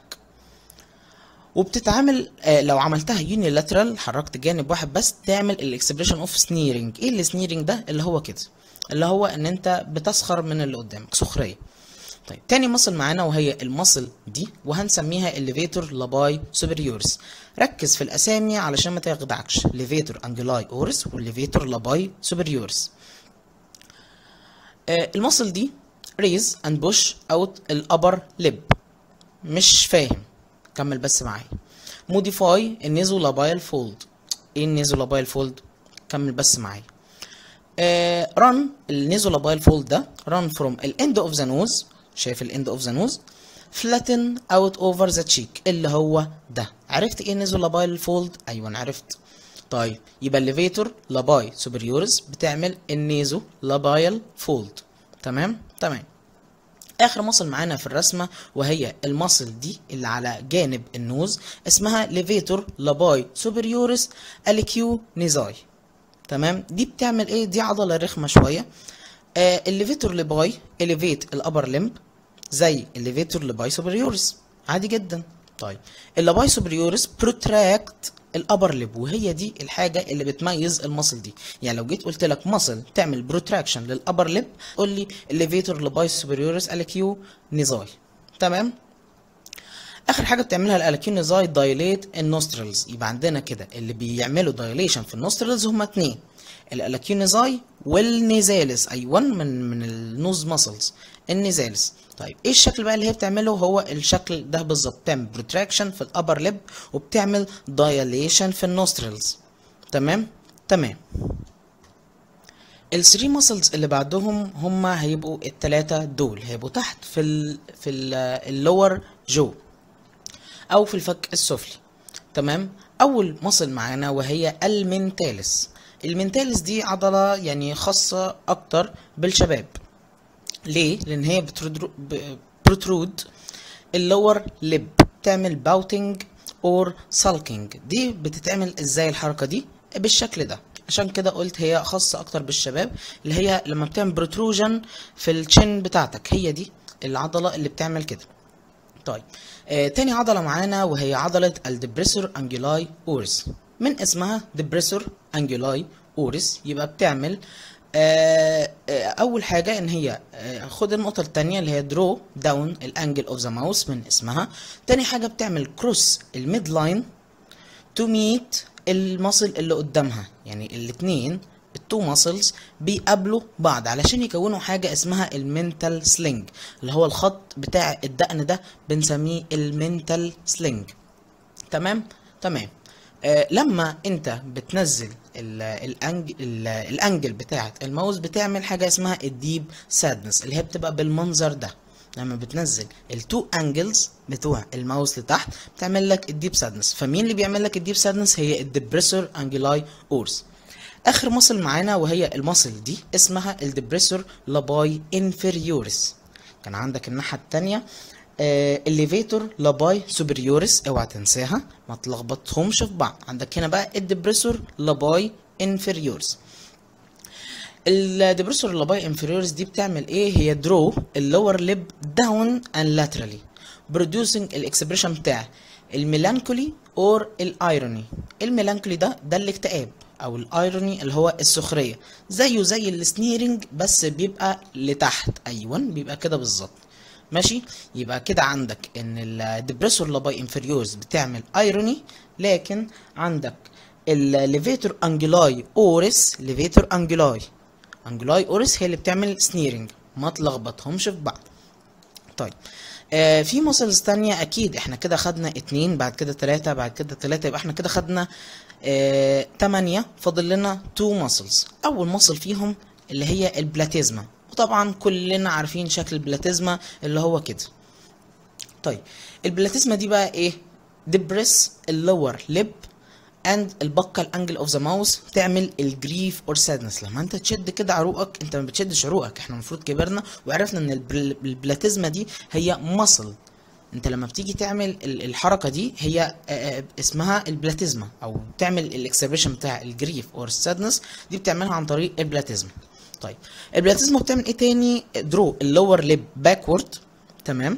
وبتتعامل آه، لو عملتها يونيلاترال حركت جانب واحد بس تعمل الاكسبريشن اوف سنيرنج ايه السنيرنج ده اللي هو كده اللي هو ان انت بتسخر من اللي قدامك سخريه طيب تاني مصل معانا وهي المصل دي وهنسميها الليفيتور لاباي سوبريورس ركز في الاسامي علشان ما تخدعكش ليفيتور انجلاي اورس والليفيتور لاباي سوبريورس آه المصل دي ريز اند بوش اوت الابر ليب مش فاهم كمل بس معايا موديفاي النيزو لابايل فولد ايه النيزو لابايل فولد كمل بس معايا ران النيزو لابايل فولد ده ران فروم الاند اوف ذا نوز شايف الاند اوف ذا نوز فلاتن اوت اوفر ذا تشيك اللي هو ده عرفت ايه النيزو لابايل فولد ايوه انا عرفت طيب يبقى الليفيتور لاباي سوبريورس بتعمل النيزو لابايل فولد تمام تمام اخر مصل معانا في الرسمه وهي المصل دي اللي على جانب النوز اسمها ليفيتور لاباي سوبريورس الكيو نيزاي تمام دي بتعمل ايه دي عضله رخمه شويه آه الليفيتور لباي اليفيت الابر لمب زي الليفيتور لباي سوبريورس عادي جدا طيب اللاباي سوبريورس بروتراكت الابر لب وهي دي الحاجه اللي بتميز المصل دي يعني لو جيت قلت لك مصل تعمل بروتراكشن للابر لب قول لي الليفيتور لباي سوبريورس الكيو نيزاي تمام اخر حاجه بتعملها الالكيونيزاي دايليت النوسترلز يبقى عندنا كده اللي بيعملوا دايليشن في النوسترلز هما اتنين الالكيونيزاي والنيزالس ايوه من من النوز ماسلز النيزالس طيب ايه الشكل بقى اللي هي بتعمله هو الشكل ده بالظبط بتعمل بروتراكشن في الابر ليب وبتعمل دايليشن في النوسترلز تمام تمام الثري ماسلز اللي بعدهم هم هيبقوا التلاتة دول هيبقوا تحت في ال في اللور جو او في الفك السفلي تمام اول مصل معانا وهي المنتالس المنتالس دي عضله يعني خاصه اكتر بالشباب ليه لان هي بترود اللور لب تعمل باوتنج اور سالكينج دي بتتعمل ازاي الحركه دي بالشكل ده عشان كده قلت هي خاصه اكتر بالشباب اللي هي لما بتعمل بروتروجن في الشن بتاعتك هي دي العضله اللي بتعمل كده طيب آه تاني عضلة معانا وهي عضلة الدبريسور انجولاي اورس من اسمها دبريسور انجولاي اورس يبقى بتعمل آه آه اول حاجة ان هي آه خد النقطة التانية اللي هي درو داون الانجل اوف ذا ماوس من اسمها تاني حاجة بتعمل كروس الميد لاين تو ميت المصل اللي قدامها يعني الاتنين التو ماسلز بيقابلوا بعض علشان يكونوا حاجه اسمها المنتال سلينج اللي هو الخط بتاع الدقن ده بنسميه المنتال سلينج تمام تمام آه لما انت بتنزل ال- الانج ال- الانجل بتاعه الماوس بتعمل حاجه اسمها الديب سادنس اللي هي بتبقى بالمنظر ده لما بتنزل التو انجلز بتوع الماوس لتحت بتعمل لك الديب سادنس فمين اللي بيعمل لك الديب سادنس هي الدبريسور انجلاي اورس اخر مصل معانا وهي المصل دي اسمها الدبريسور لاباي انفيريوريس كان عندك الناحيه التانية الليفيتور لاباي سوبريوريس اوعى تنساها ما تلخبطهمش في بعض عندك هنا بقى الدبريسور لاباي انفيريوريس الدبريسور لاباي انفيريوريس دي بتعمل ايه هي درو اللور ليب داون اند لاترالي بروديوسنج الاكسبريشن بتاع الميلانكولي اور الايروني الميلانكولي ده ده الاكتئاب او الايروني اللي هو السخريه زيه زي السنيرنج بس بيبقى لتحت ايوه بيبقى كده بالظبط ماشي يبقى كده عندك ان الدبريسور لاباي انفيريورز بتعمل ايروني لكن عندك الليفيتور انجلاي اوريس ليفيتور انجلاي انجلاي اوريس هي اللي بتعمل سنيرنج ما تلخبطهمش في بعض طيب آه في ماسلز تانية اكيد احنا كده خدنا اتنين بعد كده تلاتة بعد كده تلاتة يبقى احنا كده خدنا آه تمانية فاضل لنا تو ماسلز اول ماسل فيهم اللي هي البلاتيزما وطبعا كلنا عارفين شكل البلاتيزما اللي هو كده طيب البلاتيزما دي بقى ايه دبريس اللور ليب اند البقال انجل اوف ذا ماوس تعمل الجريف اور سادنس لما انت تشد كده عروقك انت ما بتشدش عروقك احنا المفروض كبرنا وعرفنا ان البل- البلاتيزما دي هي مصل انت لما بتيجي تعمل ال- الحركه دي هي آه، آه، اسمها البلاتيزما او تعمل الاكسبريشن بتاع الجريف اور سادنس دي بتعملها عن طريق البلاتيزما طيب البلاتيزما بتعمل ايه تاني درو اللور ليب باكورد تمام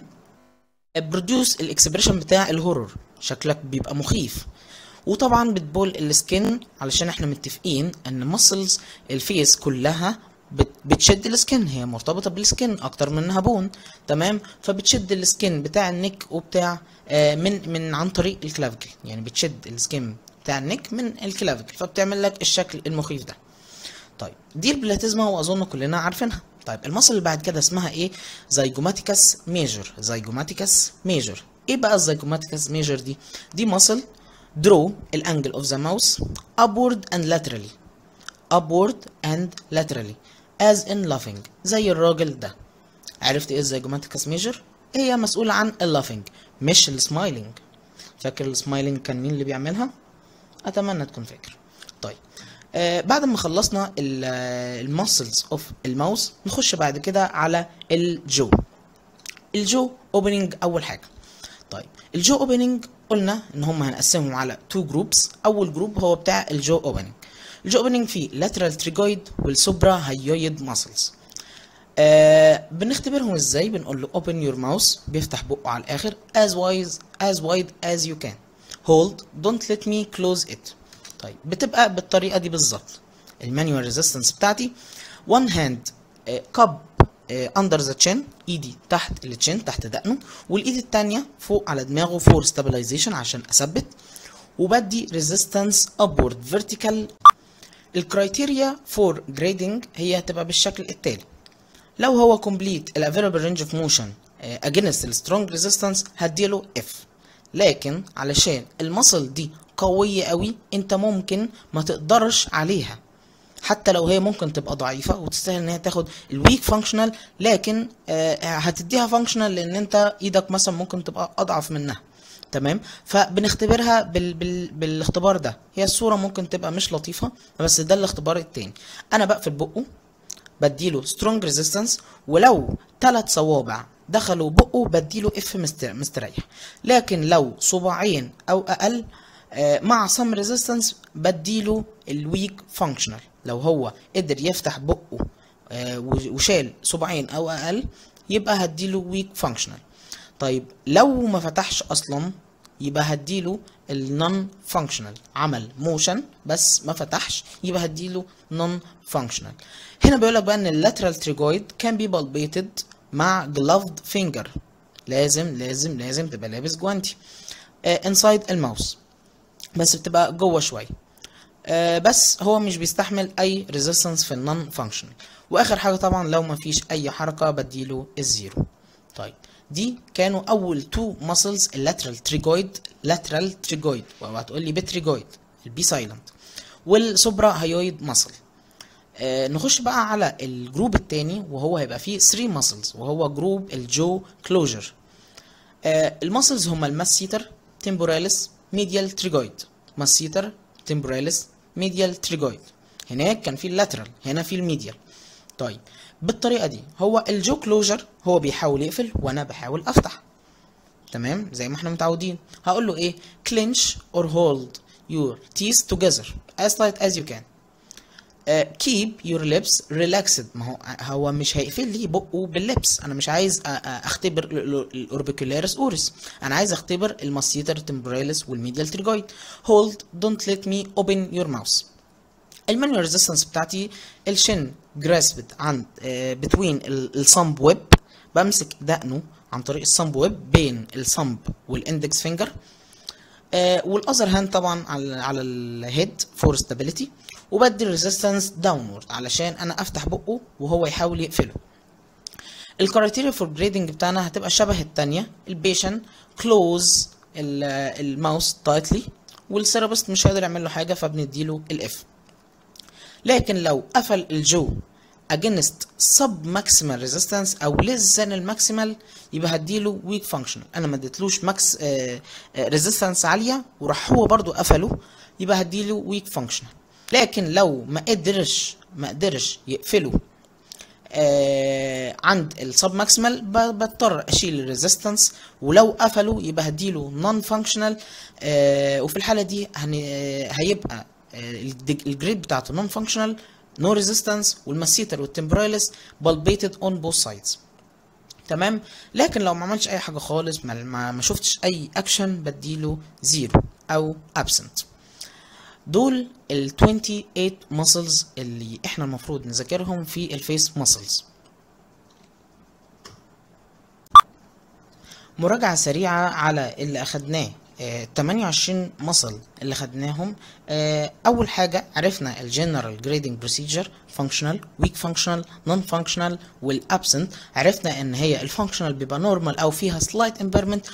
بروديوس الاكسبريشن بتاع الهورور شكلك بيبقى مخيف وطبعا بتبول السكن علشان احنا متفقين ان ماسلز الفيس كلها بت- بتشد السكن هي مرتبطه بالسكن اكتر من انها بون تمام فبتشد السكن بتاع النك وبتاع آه، من من عن طريق الكلافيكل يعني بتشد السكن بتاع النك من الكلافيكل فبتعمل لك الشكل المخيف ده طيب دي البلاتيزما واظن كلنا عارفينها طيب المصل اللي بعد كده اسمها ايه زيجوماتيكاس ميجر زيجوماتيكاس ميجر ايه بقى الزيجوماتيكاس ميجر دي دي مصل درو الانجل اوف ذا ماوس upward and laterally upward and laterally as in laughing زي الراجل ده عرفت ايه الزيجوماتيكاس ميجر هي مسؤولة عن اللافينج مش السمايلينج فاكر السمايلينج كان مين اللي بيعملها اتمنى تكون فاكر طيب آه بعد ما خلصنا الماسلز اوف الماوس نخش بعد كده على الجو الجو اوبننج اول حاجه طيب الجو اوبننج قلنا ان هم هنقسمهم على تو جروبس اول جروب هو بتاع الجو اوبننج الجو اوبننج فيه lateral trigoid والسوبرا هيويد ماسلز آه بنختبرهم ازاي بنقول له open your mouth بيفتح بقه على الاخر as wide as wide as you can hold don't let me close it طيب بتبقى بالطريقه دي بالظبط المانيوال ريزيستنس بتاعتي one hand آه cup آه under the chin ايدي تحت التشين تحت دقنه والايد التانية فوق على دماغه for stabilization عشان اثبت وبدي resistance upward vertical الكرايتيريا فور جريدنج هي هتبقى بالشكل التالي لو هو كومبليت الافيلابل رينج اوف موشن اجينست السترونج ريزيستنس هديله اف لكن علشان المصل دي قويه قوي انت ممكن ما تقدرش عليها حتى لو هي ممكن تبقى ضعيفه وتستاهل ان هي تاخد الويك فانكشنال لكن آه هتديها فانكشنال لان انت ايدك مثلا ممكن تبقى اضعف منها تمام فبنختبرها بال... بال... بالاختبار ده هي الصوره ممكن تبقى مش لطيفه بس ده الاختبار التاني انا بقفل بقه بديله سترونج ريزيستنس ولو ثلاث صوابع دخلوا بقه بديله اف مستريح لكن لو صباعين او اقل آه مع سم ريزيستنس بديله الويك فانكشنال لو هو قدر يفتح بقه آه وشال صباعين او اقل يبقى هديله ويك فانكشنال طيب لو ما فتحش اصلا يبقى هديله النون فانكشنال عمل موشن بس ما فتحش يبقى هديله نون فانكشنال هنا بيقول لك بقى ان اللاترال تريجويد كان بي بالبيتد مع جلافد فينجر لازم لازم لازم تبقى لابس جوانتي انسايد uh, الماوس بس بتبقى جوه شويه uh, بس هو مش بيستحمل اي ريزيستنس في النون فانكشنال واخر حاجه طبعا لو ما فيش اي حركه بديله الزيرو طيب دي كانوا اول تو ماسلز اللاترال تريجويد لاترال تريجويد وهتقول لي بتريجويد البي سايلنت والسوبرا هايويد ماسل آه نخش بقى على الجروب التاني وهو هيبقى فيه 3 ماسلز وهو جروب الجو كلوجر آه الماسلز هما الماسيتر تمبوراليس ميديال تريجويد ماسيتر تمبوراليس ميديال تريجويد هناك كان في اللاترال هنا في الميديال طيب بالطريقه دي هو الجو كلوجر هو بيحاول يقفل وانا بحاول افتح تمام زي ما احنا متعودين هقول له ايه clench or hold your teeth together as tight as you can uh, keep your lips relaxed ما هو هو مش هيقفل لي بقه باللبس انا مش عايز أ- أ- اختبر الاوربيكولاريس اوريس انا عايز اختبر الماسيتر تمبراليس والميديال تريجويد hold don't let me open your mouth المانيوال ريزيستنس بتاعتي الشن جراسبت عند بتوين الصمب ويب بمسك دقنه عن طريق الصمب ويب بين الصمب والاندكس فينجر والاذر هاند طبعا على على الهيد فور ستابيليتي وبدي الريزيستنس داونورد علشان انا افتح بقه وهو يحاول يقفله الكرايتيريا فور جريدنج بتاعنا هتبقى شبه التانية البيشن كلوز الماوس تايتلي والسيرابست مش هيقدر يعمل له حاجه فبنديله الاف لكن لو قفل الجو against sub maximal resistance او less than الماكسيمال يبقى هديله weak functional انا ما اديتلوش ماكس ريزيستنس عاليه وراح هو برضو قفله يبقى هديله weak functional لكن لو ما قدرش ما قدرش يقفله آه عند السب ماكسيمال بضطر اشيل الريزيستنس ولو قفلوا يبقى هديله نون فانكشنال آه وفي الحاله دي هن... آه هيبقى آه الجريد بتاعته نون فانكشنال نو ريزيستنس والماسيتر والتمبراليس بالبيتد اون بوث سايدز تمام لكن لو ما عملش اي حاجه خالص ما, ما, ما شفتش اي اكشن بديله زيرو او ابسنت دول ال 28 muscles اللي احنا المفروض نذاكرهم في الفيس muscles مراجعة سريعة على اللي اخدناه آه 28 مصل اللي خدناهم آه اول حاجة عرفنا الجنرال جريدنج بروسيجر فانكشنال ويك فانكشنال نون فانكشنال والابسنت عرفنا ان هي الفانكشنال بيبقى نورمال او فيها سلايت امبيرمنت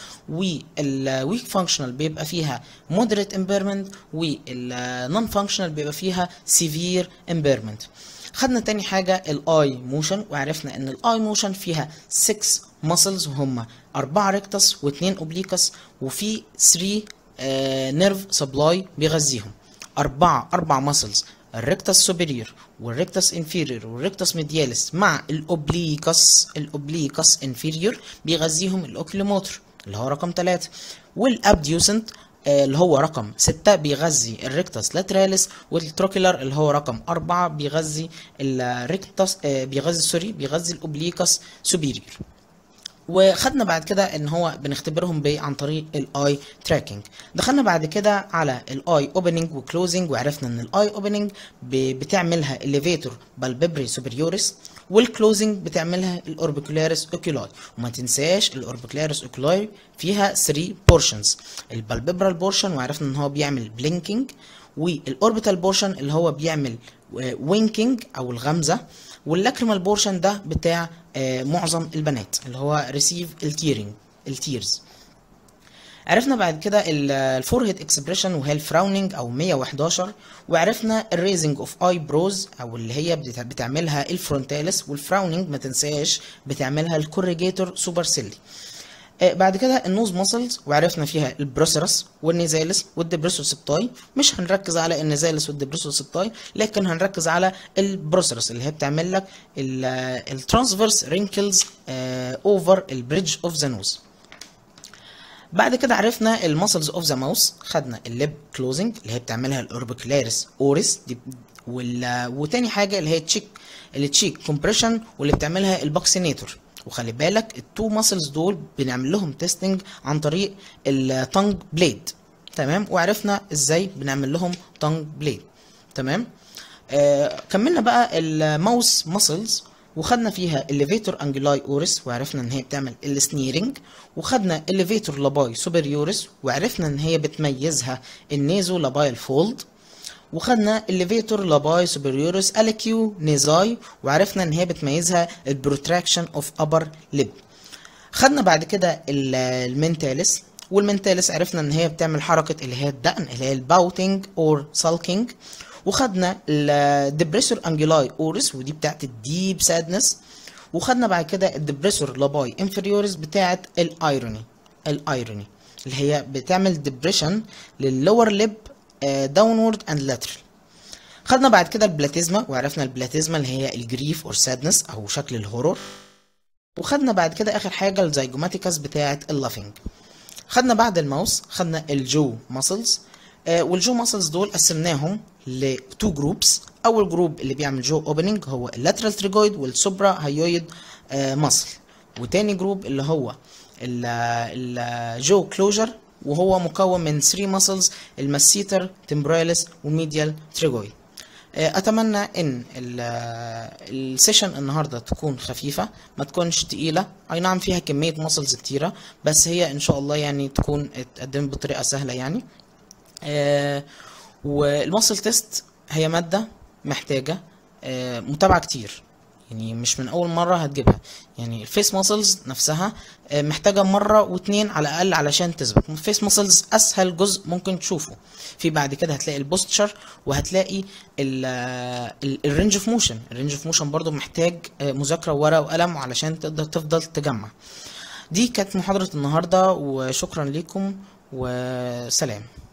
والويك فانكشنال بيبقى فيها مودريت امبيرمنت والنون فانكشنال بيبقى فيها سيفير امبيرمنت خدنا تاني حاجة الاي موشن وعرفنا ان الاي موشن فيها 6 ماسلز وهم أربعة ريكتس واثنين اوبليكس وفي 3 نيرف سبلاي بيغذيهم أربعة أربع ماسلز الريكتس سوبريور والريكتس انفيريور والريكتس ميدياليس مع الاوبليكس الاوبليكس انفيريور بيغذيهم الاوكيلوموتر اللي هو رقم 3 والابديوسنت اللي هو رقم 6 بيغذي الريكتس لاتراليس والتروكيلر اللي هو رقم 4 بيغذي الريكتس بيغذي سوري بيغذي الاوبليكس سوبيريور وخدنا بعد كده ان هو بنختبرهم بايه عن طريق الاي تراكنج دخلنا بعد كده على الاي اوبننج وكلوزنج وعرفنا ان الاي اوبننج بتعملها الليفيتور بالبيبري سوبريوريس والكلوزنج بتعملها الاوربيكولاريس اوكيولاي وما تنساش الاوربيكولاريس اوكيولاي فيها 3 بورشنز البالبيبرال بورشن وعرفنا ان هو بيعمل بلينكينج والاوربيتال بورشن اللي هو بيعمل وينكينج او الغمزه واللاكريمال بورشن ده بتاع آه معظم البنات اللي هو ريسيف التيرنج التيرز عرفنا بعد كده الفورهيد اكسبريشن وهي الفراوننج او 111 وعرفنا الريزنج اوف اي بروز او اللي هي بتعملها الفرونتاليس والفراوننج ما تنساش بتعملها الكوريجيتور سوبرسيلي آه بعد كده النوز ماسلز وعرفنا فيها البروسيرس والنيزالس والدبريسو سبتاي مش هنركز على النيزالس والدبريسو سبتاي لكن هنركز على البروسيرس اللي هي بتعمل لك الترانسفيرس رينكلز اوفر البريدج اوف ذا نوز بعد كده عرفنا الماسلز اوف ذا ماوس خدنا الليب كلوزنج اللي هي بتعملها الاوربيكولاريس اوريس دي وال... وتاني حاجه اللي هي تشيك التشيك كومبريشن واللي بتعملها الباكسينيتور وخلي بالك التو ماسلز دول بنعمل لهم تيستنج عن طريق التانج بليد تمام وعرفنا ازاي بنعمل لهم تانج بليد تمام آه كملنا بقى الماوس ماسلز وخدنا فيها الليفيتور انجلاي اوريس وعرفنا ان هي بتعمل السنيرنج وخدنا الليفيتور لاباي سوبريوريس وعرفنا ان هي بتميزها النيزو لاباي فولد وخدنا الليفيتور لاباي سوبريوريس اليكيو نيزاي وعرفنا ان هي بتميزها البروتراكشن اوف ابر ليب خدنا بعد كده ال- المنتالس والمنتالس عرفنا ان هي بتعمل حركة اللي هي الدقن اللي هي الباوتنج اور سالكينج وخدنا الدبريسور انجلاي اورس ودي بتاعت الديب سادنس وخدنا بعد كده الدبريسور لاباي انفيريورس بتاعت الايروني الايروني اللي هي بتعمل ديبريشن لللور ليب داونورد اند لاترال خدنا بعد كده البلاتيزما وعرفنا البلاتيزما اللي هي الجريف اور سادنس او شكل الهورور وخدنا بعد كده اخر حاجه الزيجوماتيكاس بتاعه اللافينج خدنا بعد الماوس خدنا الجو ماسلز آه والجو ماسلز دول قسمناهم لتو جروبس اول جروب اللي بيعمل جو اوبننج هو اللاترال تريجويد والسوبرا هايويد آه ماسل وتاني جروب اللي هو الجو كلوجر وهو مكون من 3 ماسلز المسيتر تمبراليس وميديال تريجويد اتمنى ان السيشن النهارده تكون خفيفه ما تكونش تقيله اي نعم فيها كميه ماسلز كتيره بس هي ان شاء الله يعني تكون اتقدمت بطريقه سهله يعني آه والماسل تيست هي ماده محتاجه آه متابعه كتير يعني مش من اول مره هتجيبها يعني الفيس ماسلز نفسها آه، محتاجه مره واتنين على الاقل علشان تثبت الفيس ماسلز اسهل جزء ممكن تشوفه في بعد كده هتلاقي البوستشر وهتلاقي الرينج اوف موشن الرينج اوف موشن برضو محتاج آه، مذاكره وورقه وقلم علشان تقدر تفضل تجمع دي كانت محاضره النهارده وشكرا لكم وسلام